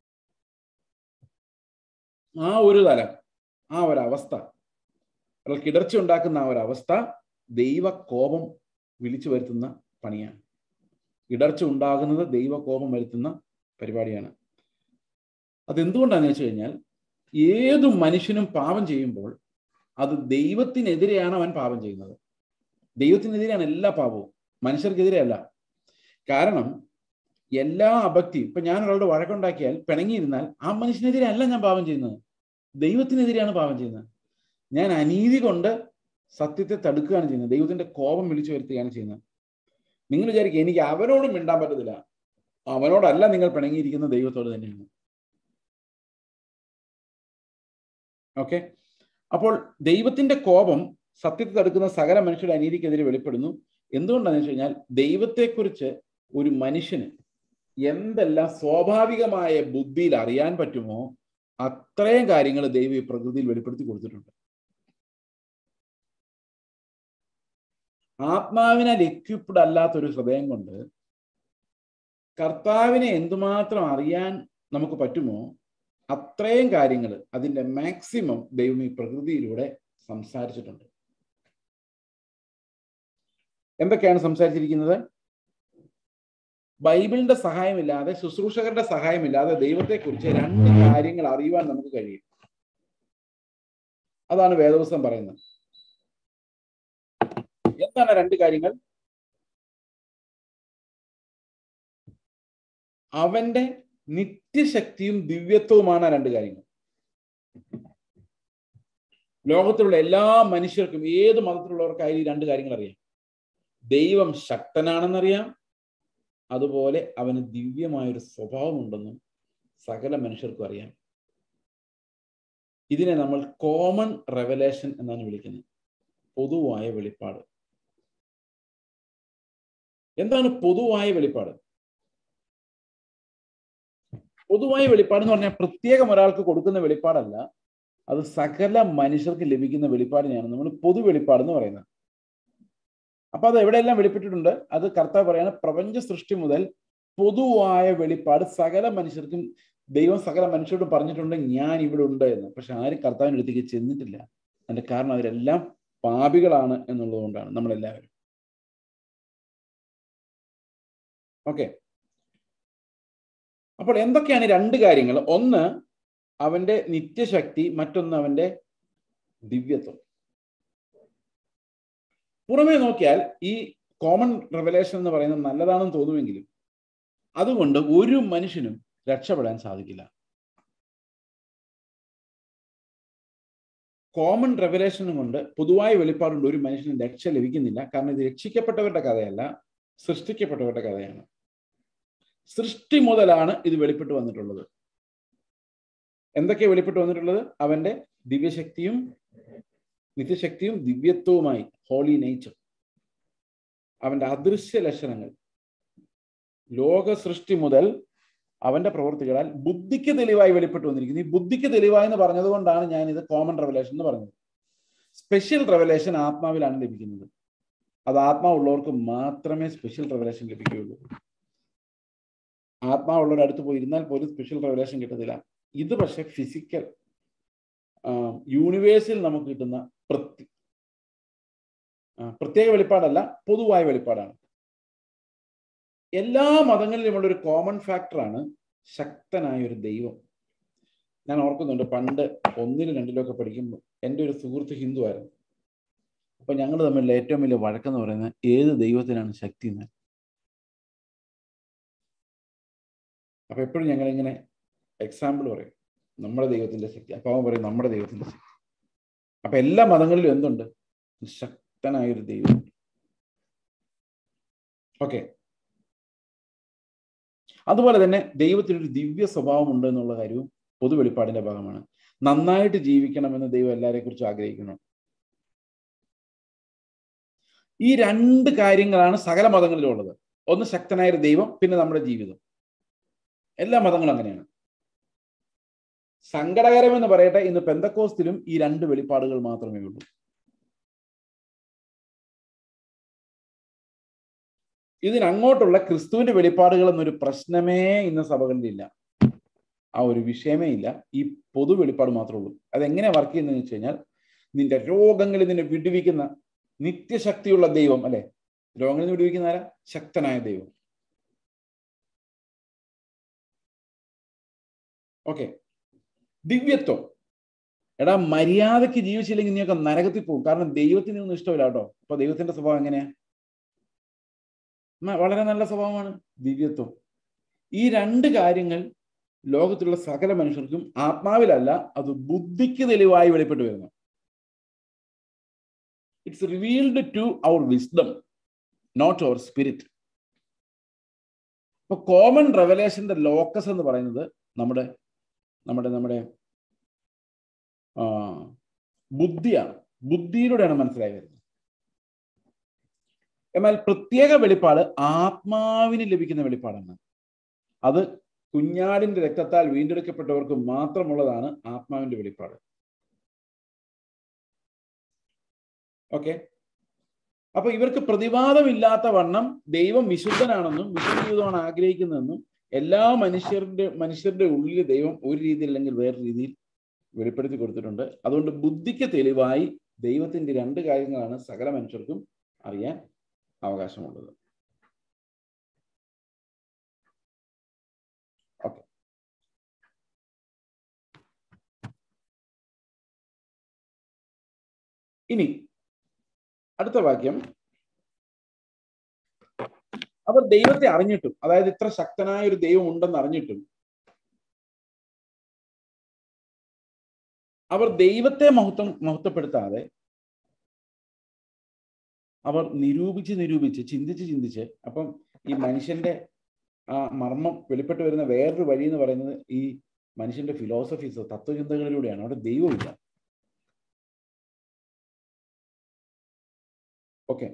ആ ഒരു തലം ആ ഒരവസ്ഥ ഒരാൾക്ക് ഇടർച്ച ഉണ്ടാക്കുന്ന ആ ഒരവസ്ഥ ദൈവ കോപം വിളിച്ചു വരുത്തുന്ന പണിയാണ് ഇടർച്ച ഉണ്ടാകുന്നത് ദൈവ കോപം വരുത്തുന്ന പരിപാടിയാണ് അതെന്തുകൊണ്ടാണെന്ന് വെച്ച് കഴിഞ്ഞാൽ ഏതു മനുഷ്യനും പാപം ചെയ്യുമ്പോൾ അത് ദൈവത്തിനെതിരെയാണ് അവൻ പാപം ചെയ്യുന്നത് ദൈവത്തിനെതിരെയാണ് എല്ലാ പാപവും മനുഷ്യർക്കെതിരെയല്ല കാരണം എല്ലാ അഭക്തിയും ഇപ്പൊ ഞാൻ ഒരാളുടെ വഴക്കുണ്ടാക്കിയാൽ പിണങ്ങിയിരുന്നാൽ ആ മനുഷ്യനെതിരെ അല്ല ഞാൻ പാപം ചെയ്യുന്നത് ദൈവത്തിനെതിരെയാണ് പാപം ചെയ്യുന്നത് ഞാൻ അനീതി കൊണ്ട് സത്യത്തെ തടുക്കുകയാണ് ചെയ്യുന്നത് ദൈവത്തിന്റെ കോപം വിളിച്ചു വരുത്തുകയാണ് ചെയ്യുന്നത് നിങ്ങൾ വിചാരിക്കുക എനിക്ക് അവനോടും മിണ്ടാൻ പറ്റത്തില്ല അവനോടല്ല നിങ്ങൾ പിണങ്ങിയിരിക്കുന്ന ദൈവത്തോട് തന്നെയാണ് ഓക്കെ അപ്പോൾ ദൈവത്തിന്റെ കോപം സത്യത്തെ തടുക്കുന്ന സകല മനുഷ്യരുടെ അനീതിക്കെതിരെ വെളിപ്പെടുന്നു എന്തുകൊണ്ടാണെന്ന് വെച്ച് കഴിഞ്ഞാൽ ദൈവത്തെക്കുറിച്ച് ഒരു മനുഷ്യന് എന്തെല്ലാം സ്വാഭാവികമായ ബുദ്ധിയിൽ അറിയാൻ പറ്റുമോ അത്രയും കാര്യങ്ങൾ ദൈവം ഈ പ്രകൃതിയിൽ വെളിപ്പെടുത്തി കൊടുത്തിട്ടുണ്ട് ആത്മാവിനാൽ എക്വിപ്ഡ് അല്ലാത്തൊരു ഹൃദയം കൊണ്ട് കർത്താവിനെ എന്തുമാത്രം അറിയാൻ നമുക്ക് പറ്റുമോ അത്രയും കാര്യങ്ങൾ അതിന്റെ മാക്സിമം ദൈവം ഈ പ്രകൃതിയിലൂടെ സംസാരിച്ചിട്ടുണ്ട് എന്തൊക്കെയാണ് സംസാരിച്ചിരിക്കുന്നത് ബൈബിളിന്റെ സഹായമില്ലാതെ ശുശ്രൂഷകരുടെ സഹായമില്ലാതെ ദൈവത്തെക്കുറിച്ച് രണ്ട് കാര്യങ്ങൾ അറിയുവാൻ നമുക്ക് കഴിയും അതാണ് വേദവസ്തം പറയുന്നത് എന്താണ് രണ്ട് കാര്യങ്ങൾ അവന്റെ നിത്യശക്തിയും ദിവ്യത്വവുമാണ് ആ രണ്ട് കാര്യങ്ങൾ ലോകത്തിലുള്ള എല്ലാ മനുഷ്യർക്കും ഏത് മതത്തിലുള്ളവർക്കായാലും ഈ രണ്ട് കാര്യങ്ങൾ അറിയാം ദൈവം ശക്തനാണെന്നറിയാം അതുപോലെ അവന് ദിവ്യമായൊരു സ്വഭാവമുണ്ടെന്നും സകല മനുഷ്യർക്കും അറിയാം ഇതിനെ നമ്മൾ കോമൺ റെവലേഷൻ എന്നാണ് വിളിക്കുന്നത് പൊതുവായ വെളിപ്പാട് എന്താണ് പൊതുവായ വെളിപ്പാട് പൊതുവായ വെളിപ്പാട് എന്ന് പറഞ്ഞാൽ പ്രത്യേകം ഒരാൾക്ക് കൊടുക്കുന്ന വെളിപ്പാടല്ല അത് സകല മനുഷ്യർക്ക് ലഭിക്കുന്ന വെളിപ്പാടിനെയാണ് നമ്മൾ പൊതു വെളിപ്പാട് എന്ന് പറയുന്നത് അപ്പൊ അത് എവിടെയെല്ലാം വെളിപ്പെട്ടിട്ടുണ്ട് അത് കർത്താവ് പറയാണ് പ്രപഞ്ച സൃഷ്ടി മുതൽ പൊതുവായ വെളിപ്പാട് സകല മനുഷ്യർക്കും ദൈവം സകല മനുഷ്യരോട് പറഞ്ഞിട്ടുണ്ട് ഞാൻ ഇവിടെ ഉണ്ട് എന്ന് പക്ഷെ ആരും കർത്താവിൻ്റെ അടുത്തേക്ക് ചെന്നിട്ടില്ല അതിന്റെ കാരണം അവരെല്ലാം പാപികളാണ് എന്നുള്ളത് കൊണ്ടാണ് നമ്മളെല്ലാവരും ഓക്കെ അപ്പോൾ എന്തൊക്കെയാണ് രണ്ട് കാര്യങ്ങൾ ഒന്ന് അവന്റെ നിത്യശക്തി മറ്റൊന്ന് അവന്റെ ദിവ്യത്വം പുറമേ നോക്കിയാൽ ഈ കോമൺ റെവലേഷൻ എന്ന് പറയുന്നത് നല്ലതാണെന്ന് തോന്നുമെങ്കിലും അതുകൊണ്ട് ഒരു മനുഷ്യനും രക്ഷപ്പെടാൻ സാധിക്കില്ല കോമൺ റെവലേഷൻ കൊണ്ട് പൊതുവായ വെളിപ്പാടുകൊണ്ട് ഒരു മനുഷ്യന് രക്ഷ ലഭിക്കുന്നില്ല കാരണം ഇത് രക്ഷിക്കപ്പെട്ടവരുടെ കഥയല്ല സൃഷ്ടിക്കപ്പെട്ടവരുടെ കഥയാണ് സൃഷ്ടി മുതലാണ് ഇത് വെളിപ്പെട്ട് വന്നിട്ടുള്ളത് എന്തൊക്കെ വെളിപ്പെട്ട് വന്നിട്ടുള്ളത് അവന്റെ ദിവ്യശക്തിയും നിത്യശക്തിയും ദിവ്യത്വവുമായി ഹോളി നേച്ചർ അവന്റെ അദൃശ്യ ലക്ഷണങ്ങൾ ലോക സൃഷ്ടി മുതൽ അവന്റെ പ്രവൃത്തികളാൽ ബുദ്ധിക്ക് തെളിവായി വെളിപ്പെട്ട് വന്നിരിക്കുന്നു ഈ ബുദ്ധിക്ക് തെളിവായി എന്ന് പറഞ്ഞതുകൊണ്ടാണ് ഞാൻ ഇത് കോമൺ റെവലേഷൻ എന്ന് പറഞ്ഞത് സ്പെഷ്യൽ റെവലേഷൻ ആത്മാവിലാണ് ലഭിക്കുന്നത് അത് ആത്മാവുള്ളവർക്ക് മാത്രമേ സ്പെഷ്യൽ റെവലേഷൻ ലഭിക്കുകയുള്ളൂ ആത്മാവുള്ളവരുടെ അടുത്ത് പോയി ഇരുന്നാൽ പോലും സ്പെഷ്യൽ റെവലേഷൻ കിട്ടത്തില്ല ഇത് പക്ഷെ ഫിസിക്കൽ യൂണിവേഴ്സിൽ നമുക്ക് കിട്ടുന്ന പ്രത്യ പ്രത്യേക വെളിപ്പാടല്ല പൊതുവായ വെളിപ്പാടാണ് എല്ലാ മതങ്ങളിലുമുള്ള ഒരു കോമൺ ഫാക്ടറാണ് ശക്തനായ ഒരു ദൈവം ഞാൻ ഓർക്കുന്നുണ്ട് പണ്ട് ഒന്നിലും രണ്ടിലും ഒക്കെ പഠിക്കുമ്പോൾ എൻ്റെ ഒരു സുഹൃത്ത് ഹിന്ദു ആയിരുന്നു അപ്പൊ ഞങ്ങൾ തമ്മിലുള്ള ഏറ്റവും വലിയ വഴക്കെന്ന് പറയുന്നത് ഏത് ദൈവത്തിനാണ് ശക്തി എന്ന് അപ്പൊ എപ്പോഴും ഞങ്ങൾ ഇങ്ങനെ എക്സാമ്പിൾ പറയും നമ്മുടെ ദൈവത്തിന്റെ ശക്തി അപ്പൊ അവൻ പറയും നമ്മുടെ ദൈവത്തിന്റെ ശക്തി അപ്പൊ എല്ലാ മതങ്ങളിലും എന്തുണ്ട് ശക്തനായ ഒരു ദൈവം ഓക്കെ അതുപോലെ തന്നെ ദൈവത്തിനൊരു ദിവ്യ സ്വഭാവം ഉണ്ട് എന്നുള്ള കാര്യവും പൊതു വെളിപ്പാടിന്റെ ഭാഗമാണ് നന്നായിട്ട് ജീവിക്കണമെന്ന് ദൈവം എല്ലാരെ കുറിച്ചും ആഗ്രഹിക്കുന്നു ഈ രണ്ട് കാര്യങ്ങളാണ് സകല മതങ്ങളിലും ഉള്ളത് ഒന്ന് ശക്തനായ ഒരു ദൈവം പിന്നെ നമ്മുടെ ജീവിതം എല്ലാ മതങ്ങളും അങ്ങനെയാണ് സങ്കടകരമെന്ന് പറയട്ടെ ഇന്ന് പെന്തക്കോസ്തിലും ഈ രണ്ട് വെളിപ്പാടുകൾ മാത്രമേ ഉള്ളൂ ഇതിനങ്ങോട്ടുള്ള ക്രിസ്തുവിന്റെ വെളിപ്പാടുകൾ എന്നൊരു പ്രശ്നമേ ഇന്ന് സഭകളിൽ ഇല്ല ആ ഒരു വിഷയമേ ഇല്ല ഈ പൊതു വെളിപ്പാട് മാത്രമേ ഉള്ളൂ അതെങ്ങനെ വർക്ക് ചെയ്യുന്നതെന്ന് വെച്ച് കഴിഞ്ഞാൽ നിന്റെ രോഗങ്ങളിൽ നിന്നെ വിടുവിക്കുന്ന നിത്യശക്തിയുള്ള ദൈവം അല്ലെ രോഗങ്ങളിൽ നിന്ന് വിടുവിക്കുന്ന ആരാ ശക്തനായ ദൈവം ഓക്കെ ദിവ്യത്വം എടാ മര്യാദയ്ക്ക് ജീവിച്ചില്ലെങ്കിൽ നീയൊക്കെ നരകത്തിൽ പോകും കാരണം ദൈവത്തിന് ഒന്നും ഇഷ്ടമില്ല കേട്ടോ അപ്പൊ ദൈവത്തിന്റെ സ്വഭാവം എങ്ങനെയാ മ- വളരെ നല്ല സ്വഭാവമാണ് ദിവ്യത്വം ഈ രണ്ട് കാര്യങ്ങൾ ലോകത്തിലുള്ള സകല മനുഷ്യർക്കും ആത്മാവിലല്ല അത് ബുദ്ധിക്ക് തെളിവായി വെളിപ്പെട്ട് വരുന്നു it's revealed to our wisdom not our spirit ഇപ്പൊ കോമൺ റെവലേഷന്റെ ലോക്കസ് എന്ന് പറയുന്നത് നമ്മുടെ നമ്മുടെ നമ്മുടെ ആ, ബുദ്ധിയാണ് ബുദ്ധിയിലൂടെയാണ് മനസ്സിലായി വരുന്നത് എന്നാൽ പ്രത്യേക വെളിപ്പാട് ആത്മാവിന് ലഭിക്കുന്ന വെളിപ്പാടാണ് അത് കുഞ്ഞാടിന്റെ രക്തത്താൽ വീണ്ടെടുക്കപ്പെട്ടവർക്ക് മാത്രമുള്ളതാണ് ആത്മാവിന്റെ വെളിപ്പാട് ഓക്കെ അപ്പൊ ഇവർക്ക് പ്രതിവാദമില്ലാത്ത വണ്ണം ദൈവം വിശുദ്ധനാണെന്നും വിശുദ്ധ ജീവിതമാണ് ആഗ്രഹിക്കുന്നതെന്നും എല്ലാ മനുഷ്യരുടെ മനുഷ്യരുടെ ഉള്ളിൽ ദൈവം ഒരു രീതിയിൽ അല്ലെങ്കിൽ വേറെ രീതിയിൽ വെളിപ്പെടുത്തി കൊടുത്തിട്ടുണ്ട് അതുകൊണ്ട് ബുദ്ധിക്ക് തെളിവായി ദൈവത്തിന്റെ രണ്ട് കാര്യങ്ങളാണ് സകല മനുഷ്യർക്കും അറിയാൻ അവകാശമുള്ളത് ഓക്കെ ഇനി അടുത്ത വാക്യം അവർ ദൈവത്തെ അറിഞ്ഞിട്ടും അതായത് ഇത്ര ശക്തനായ ഒരു ദൈവം ഉണ്ടെന്ന് അറിഞ്ഞിട്ടും അവർ ദൈവത്തെ മഹത്വം മഹത്വപ്പെടുത്താതെ അവർ നിരൂപിച്ച് നിരൂപിച്ച് ചിന്തിച്ച് ചിന്തിച്ച് അപ്പം ഈ മനുഷ്യന്റെ ആ മർമ്മം വെളിപ്പെട്ട് വരുന്ന വേറൊരു വഴി എന്ന് പറയുന്നത് ഈ മനുഷ്യന്റെ ഫിലോസഫീസ് തത്വചിന്തകളിലൂടെയാണ് അവിടെ ദൈവമില്ല ഓക്കെ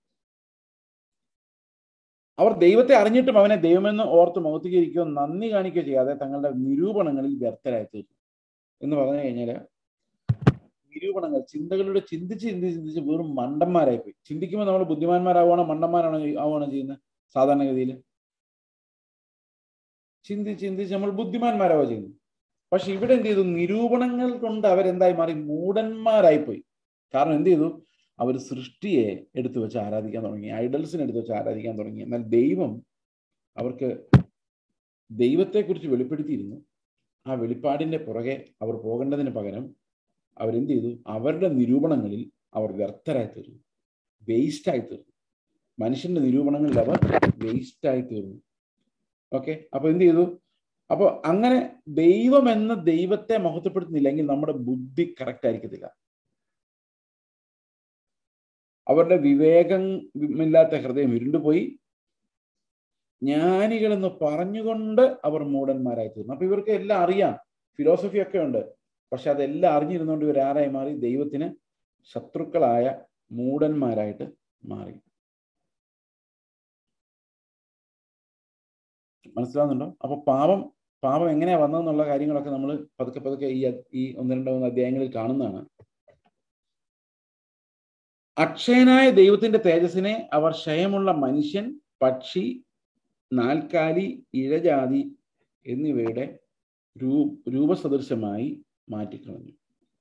അവർ ദൈവത്തെ അറിഞ്ഞിട്ടും അവനെ ദൈവമെന്ന് ഓർത്ത് മൗത്തികരിക്കുകയോ നന്ദി കാണിക്കുകയോ ചെയ്യാതെ തങ്ങളുടെ നിരൂപണങ്ങളിൽ വ്യർത്ഥരായി തീർന്നു എന്ന് പറഞ്ഞു കഴിഞ്ഞാല് നിരൂപണങ്ങൾ ചിന്തകളിലൂടെ ചിന്തിച്ച് ചിന്തിച്ച് ചിന്തിച്ച് വെറും മണ്ടന്മാരായി പോയി ചിന്തിക്കുമ്പോൾ നമ്മൾ ബുദ്ധിമാന്മാരാവുകയാണോ മണ്ടന്മാരാണോ ആവുകയാണോ ചെയ്യുന്നത് സാധാരണഗതിയിൽ ചിന്തിച്ച് ചിന്തിച്ച് നമ്മൾ ബുദ്ധിമാന്മാരാവുക ചെയ്യുന്നു പക്ഷെ ഇവിടെ എന്ത് ചെയ്തു നിരൂപണങ്ങൾ കൊണ്ട് അവരെന്തായി മാറി മൂടന്മാരായി പോയി കാരണം എന്ത് ചെയ്തു അവർ സൃഷ്ടിയെ എടുത്തു വെച്ച് ആരാധിക്കാൻ തുടങ്ങി ഐഡൽസിനെ എടുത്തു വെച്ച് ആരാധിക്കാൻ തുടങ്ങി എന്നാൽ ദൈവം അവർക്ക് ദൈവത്തെക്കുറിച്ച് വെളിപ്പെടുത്തിയിരുന്നു ആ വെളിപ്പാടിന്റെ പുറകെ അവർ പോകേണ്ടതിന് പകരം അവരെന്ത് ചെയ്തു അവരുടെ നിരൂപണങ്ങളിൽ അവർ വ്യർത്ഥരായി തീർന്നു വേസ്റ്റായി തീർന്നു മനുഷ്യന്റെ നിരൂപണങ്ങളിൽ അവർ വേസ്റ്റായി തീർന്നു ഓക്കെ അപ്പൊ എന്ത് ചെയ്തു അപ്പൊ അങ്ങനെ ദൈവം എന്ന ദൈവത്തെ മഹത്വപ്പെടുത്തുന്നില്ലെങ്കിൽ നമ്മുടെ ബുദ്ധി കറക്റ്റ് ആയിരിക്കത്തില്ല അവരുടെ വിവേകമില്ലാത്ത ഹൃദയം ഇരുണ്ടുപോയി ജ്ഞാനികളെന്ന് പറഞ്ഞുകൊണ്ട് അവർ മൂടന്മാരായി തീർന്നു അപ്പൊ ഇവർക്ക് എല്ലാം അറിയാം ഫിലോസഫി ഒക്കെ ഉണ്ട് പക്ഷെ അതെല്ലാം അറിഞ്ഞിരുന്നുകൊണ്ട് ഇവർ ആരായി മാറി ദൈവത്തിന് ശത്രുക്കളായ മൂടന്മാരായിട്ട് മാറി മനസ്സിലാവുന്നുണ്ടോ അപ്പൊ പാപം പാപം എങ്ങനെയാ വന്നതെന്നുള്ള കാര്യങ്ങളൊക്കെ നമ്മൾ പതുക്കെ പതുക്കെ ഈ ഈ ഒന്ന് രണ്ട് മൂന്ന് അധ്യായങ്ങളിൽ കാണുന്നതാണ് അക്ഷയനായ ദൈവത്തിന്റെ തേജസ്സിനെ അവർ ക്ഷയമുള്ള മനുഷ്യൻ പക്ഷി നാൽക്കാലി ഇഴജാതി എന്നിവയുടെ രൂ രൂപസദൃശമായി മാറ്റിക്കളഞ്ഞു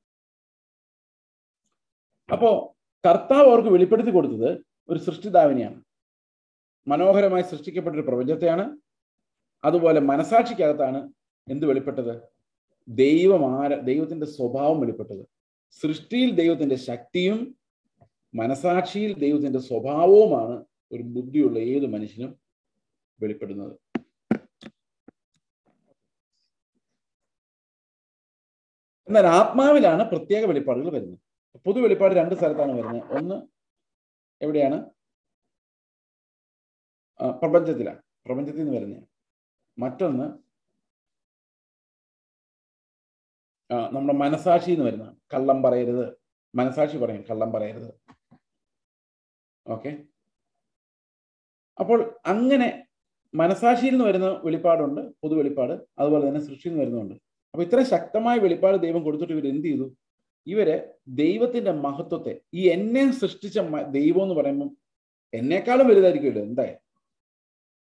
അപ്പോ കർത്താവ് അവർക്ക് വെളിപ്പെടുത്തി കൊടുത്തത് ഒരു സൃഷ്ടിതാവിനെയാണ് മനോഹരമായി സൃഷ്ടിക്കപ്പെട്ട ഒരു പ്രപഞ്ചത്തെയാണ് അതുപോലെ മനസാക്ഷിക്കകത്താണ് എന്ത് വെളിപ്പെട്ടത് ദൈവം ആര ദൈവത്തിന്റെ സ്വഭാവം വെളിപ്പെട്ടത് സൃഷ്ടിയിൽ ദൈവത്തിന്റെ ശക്തിയും മനസാക്ഷിയിൽ ദൈവത്തിന്റെ സ്വഭാവവുമാണ് ഒരു ബുദ്ധിയുള്ള ഏത് മനുഷ്യനും വെളിപ്പെടുന്നത് എന്നാൽ ആത്മാവിലാണ് പ്രത്യേക വെളിപ്പാടുകൾ വരുന്നത് പൊതു വെളിപ്പാട് രണ്ട് സ്ഥലത്താണ് വരുന്നത് ഒന്ന് എവിടെയാണ് പ്രപഞ്ചത്തിലാണ് പ്രപഞ്ചത്തിൽ നിന്ന് വരുന്നത് മറ്റൊന്ന് നമ്മുടെ മനസാക്ഷി എന്ന് വരുന്നതാണ് കള്ളം പറയരുത് മനസാക്ഷി പറയും കള്ളം പറയരുത് ഓക്കെ അപ്പോൾ അങ്ങനെ മനസാക്ഷിയിൽ നിന്ന് വരുന്ന വെളിപ്പാടുണ്ട് പൊതു വെളിപ്പാട് അതുപോലെ തന്നെ സൃഷ്ടിയിൽ നിന്ന് വരുന്നുണ്ട് അപ്പൊ ഇത്ര ശക്തമായ വെളിപ്പാട് ദൈവം കൊടുത്തിട്ട് ഇവർ എന്ത് ചെയ്തു ഇവര് ദൈവത്തിന്റെ മഹത്വത്തെ ഈ എന്നെ സൃഷ്ടിച്ച ദൈവം എന്ന് പറയുമ്പോൾ എന്നെക്കാളും വലുതായിരിക്കുമല്ലോ എന്തായാലും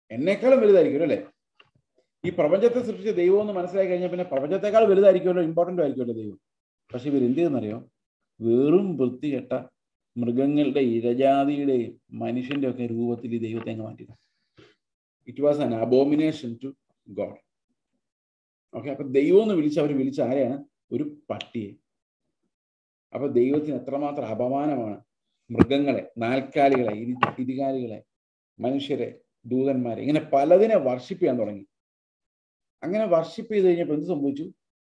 എന്നേക്കാളും വലുതായിരിക്കും അല്ലേ ഈ പ്രപഞ്ചത്തെ സൃഷ്ടിച്ച ദൈവം എന്ന് മനസ്സിലാക്കി കഴിഞ്ഞാൽ പിന്നെ പ്രപഞ്ചത്തെക്കാൾ വലുതായിരിക്കുമല്ലോ ഇമ്പോർട്ടൻ്റ് ആയിരിക്കുമല്ലോ ദൈവം പക്ഷെ ഇവർ എന്ത് ചെയ്യുന്നറിയോ വെറും വൃത്തികെട്ട മൃഗങ്ങളുടെ ഇഴജാതിയുടെയും മനുഷ്യന്റെ ഒക്കെ രൂപത്തിൽ ഈ ദൈവത്തെ അങ്ങ് മാറ്റി it was an abomination to God okay അപ്പൊ ദൈവം എന്ന് വിളിച്ച് അവർ വിളിച്ച ആരെയാണ് ഒരു പട്ടിയെ അപ്പൊ ദൈവത്തിന് എത്രമാത്രം അപമാനമാണ് മൃഗങ്ങളെ നാൽക്കാലികളെ ഇരി ഇരികാലികളെ മനുഷ്യരെ ദൂതന്മാരെ ഇങ്ങനെ പലതിനെ വർഷിപ്പ് ചെയ്യാൻ തുടങ്ങി അങ്ങനെ വർഷിപ്പ് ചെയ്ത് കഴിഞ്ഞപ്പോൾ എന്ത് സംഭവിച്ചു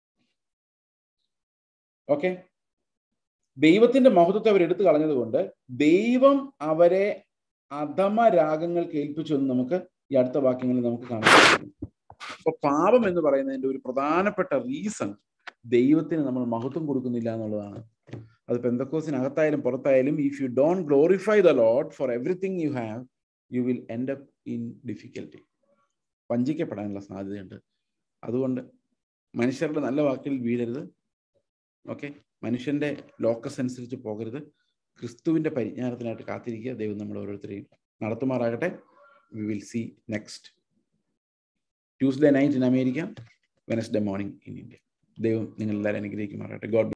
ഓക്കെ ദൈവത്തിന്റെ മഹത്വത്തെ അവർ എടുത്തു കളഞ്ഞത് കൊണ്ട് ദൈവം അവരെ അധമ രാഗങ്ങൾക്ക് ഏൽപ്പിച്ചു എന്ന് നമുക്ക് ഈ അടുത്ത വാക്യങ്ങളിൽ നമുക്ക് കാണാൻ സാധിക്കും അപ്പൊ പാപം എന്ന് പറയുന്നതിന്റെ ഒരു പ്രധാനപ്പെട്ട റീസൺ ദൈവത്തിന് നമ്മൾ മഹത്വം കൊടുക്കുന്നില്ല എന്നുള്ളതാണ് അത് പെന്തക്കോസിനകത്തായാലും പുറത്തായാലും if you don't glorify the Lord for everything you have you will end up in difficulty വഞ്ചിക്കപ്പെടാനുള്ള സാധ്യതയുണ്ട് അതുകൊണ്ട് മനുഷ്യരുടെ നല്ല വാക്കിൽ വീഴരുത് ഓക്കെ മനുഷ്യന്റെ ലോക്കസ് അനുസരിച്ച് പോകരുത് ക്രിസ്തുവിന്റെ പരിജ്ഞാനത്തിനായിട്ട് കാത്തിരിക്കുക ദൈവം നമ്മൾ ഓരോരുത്തരെയും നടത്തുമാറാകട്ടെ we will see next Tuesday night in America Wednesday morning in India ദൈവം നിങ്ങൾ എല്ലാവരും അനുഗ്രഹിക്കുമാറാകട്ടെ ഗോഡ്